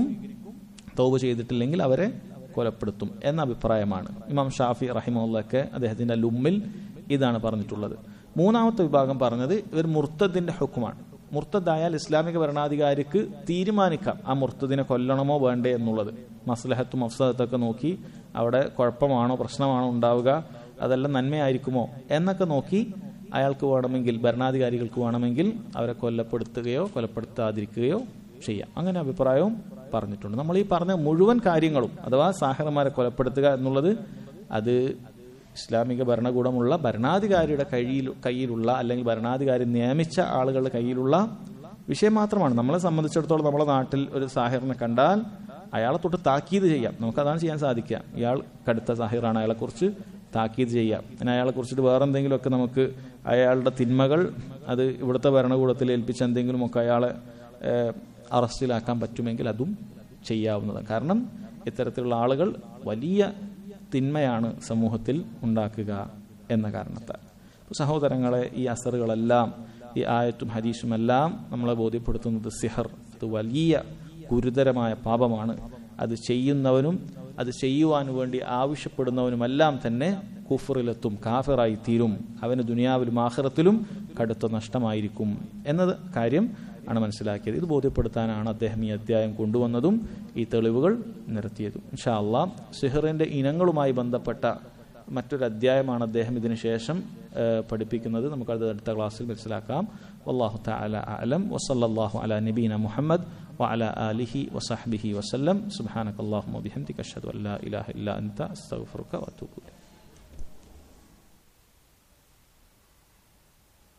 തൗബ ചെയ്തിട്ടില്ലെങ്കിൽ അവരെ കൊലപ്പെടുത്തും എന്ന അഭിപ്രായമാണ് ഇമാം ഷാഫി റഹിമുള്ളൊക്കെ അദ്ദേഹത്തിന്റെ ലുമ്മിൽ ഇതാണ് പറഞ്ഞിട്ടുള്ളത് മൂന്നാമത്തെ വിഭാഗം പറഞ്ഞത് ഇവർ മുർത്തദിന്റെ ഹുക്കുമാണ് മുർത്തദായാൽ ഇസ്ലാമിക ഭരണാധികാരിക്ക് തീരുമാനിക്കാം ആ മുർത്തദിനെ കൊല്ലണമോ വേണ്ടേ എന്നുള്ളത് മസ്ലഹത്തും അഫ്സദത്തൊക്കെ നോക്കി അവിടെ കുഴപ്പമാണോ പ്രശ്നമാണോ ഉണ്ടാവുക അതെല്ലാം നന്മയായിരിക്കുമോ എന്നൊക്കെ നോക്കി അയാൾക്ക് വേണമെങ്കിൽ ഭരണാധികാരികൾക്ക് വേണമെങ്കിൽ അവരെ കൊല്ലപ്പെടുത്തുകയോ കൊലപ്പെടുത്താതിരിക്കുകയോ ചെയ്യാം അങ്ങനെ അഭിപ്രായവും പറഞ്ഞിട്ടുണ്ട് നമ്മൾ ഈ പറഞ്ഞ മുഴുവൻ കാര്യങ്ങളും അഥവാ സാഹറന്മാരെ കൊലപ്പെടുത്തുക എന്നുള്ളത് അത് ഇസ്ലാമിക ഭരണകൂടമുള്ള ഭരണാധികാരിയുടെ കയ്യിൽ കയ്യിലുള്ള അല്ലെങ്കിൽ ഭരണാധികാരി നിയമിച്ച ആളുകളുടെ കയ്യിലുള്ള വിഷയം മാത്രമാണ് നമ്മളെ സംബന്ധിച്ചിടത്തോളം നമ്മുടെ നാട്ടിൽ ഒരു സാഹിറിനെ കണ്ടാൽ അയാളെ തൊട്ട് താക്കീത് ചെയ്യാം നമുക്ക് അതാണ് ചെയ്യാൻ സാധിക്കുക ഇയാൾ കടുത്ത സാഹിറാണ് അയാളെ കുറിച്ച് താക്കീത് ചെയ്യാം പിന്നെ അയാളെ കുറിച്ചിട്ട് വേറെ എന്തെങ്കിലുമൊക്കെ നമുക്ക് അയാളുടെ തിന്മകൾ അത് ഇവിടുത്തെ ഭരണകൂടത്തിൽ ഏൽപ്പിച്ച എന്തെങ്കിലുമൊക്കെ അയാളെ ഏഹ്, അറസ്റ്റിലാക്കാൻ പറ്റുമെങ്കിൽ അതും ചെയ്യാവുന്നതാണ് കാരണം ഇത്തരത്തിലുള്ള ആളുകൾ വലിയ തിന്മയാണ് സമൂഹത്തിൽ ഉണ്ടാക്കുക എന്ന കാരണത്താൽ അപ്പോൾ സഹോദരങ്ങളെ ഈ അസറുകളെല്ലാം ഈ ആയത്തും ഹദീസും എല്ലാം നമ്മളെ ബോധ്യപ്പെടുത്തുന്നത് സിഹർ അത് വലിയ ഗുരുതരമായ പാപമാണ് അത് ചെയ്യുന്നവനും അത് ചെയ്യുവാൻ വേണ്ടി ആവശ്യപ്പെടുന്നവനുമെല്ലാം തന്നെ കുഫറിലെത്തും കാഫിറായി തീരും അവന് ദുനിയാവിലും ആഖിറത്തിലും കടുത്ത നഷ്ടമായിരിക്കും എന്നത് കാര്യം ആണ് മനസ്സിലാക്കിയത് ഇത് ബോധ്യപ്പെടുത്താനാണ് അദ്ദേഹം ഈ അധ്യായം കൊണ്ടുവന്നതും ഈ തെളിവുകൾ നിരത്തിയതും ഇൻഷാ അള്ളാ സിഹറിന്റെ ഇനങ്ങളുമായി ബന്ധപ്പെട്ട മറ്റൊരു അധ്യായമാണ് അദ്ദേഹം ഇതിനു ശേഷം ഏഹ്, പഠിപ്പിക്കുന്നത് നമുക്കത് അടുത്ത ക്ലാസ്സിൽ മനസ്സിലാക്കാം വല്ലാഹു തആല അലം വസല്ലല്ലാഹു അലാ നബീന മുഹമ്മദ് وعلى آله وصحبه وسلم سبحانك اللهم وبحمدك أشهد أن لا إله إلا أنت أستغفرك وأتوب إليك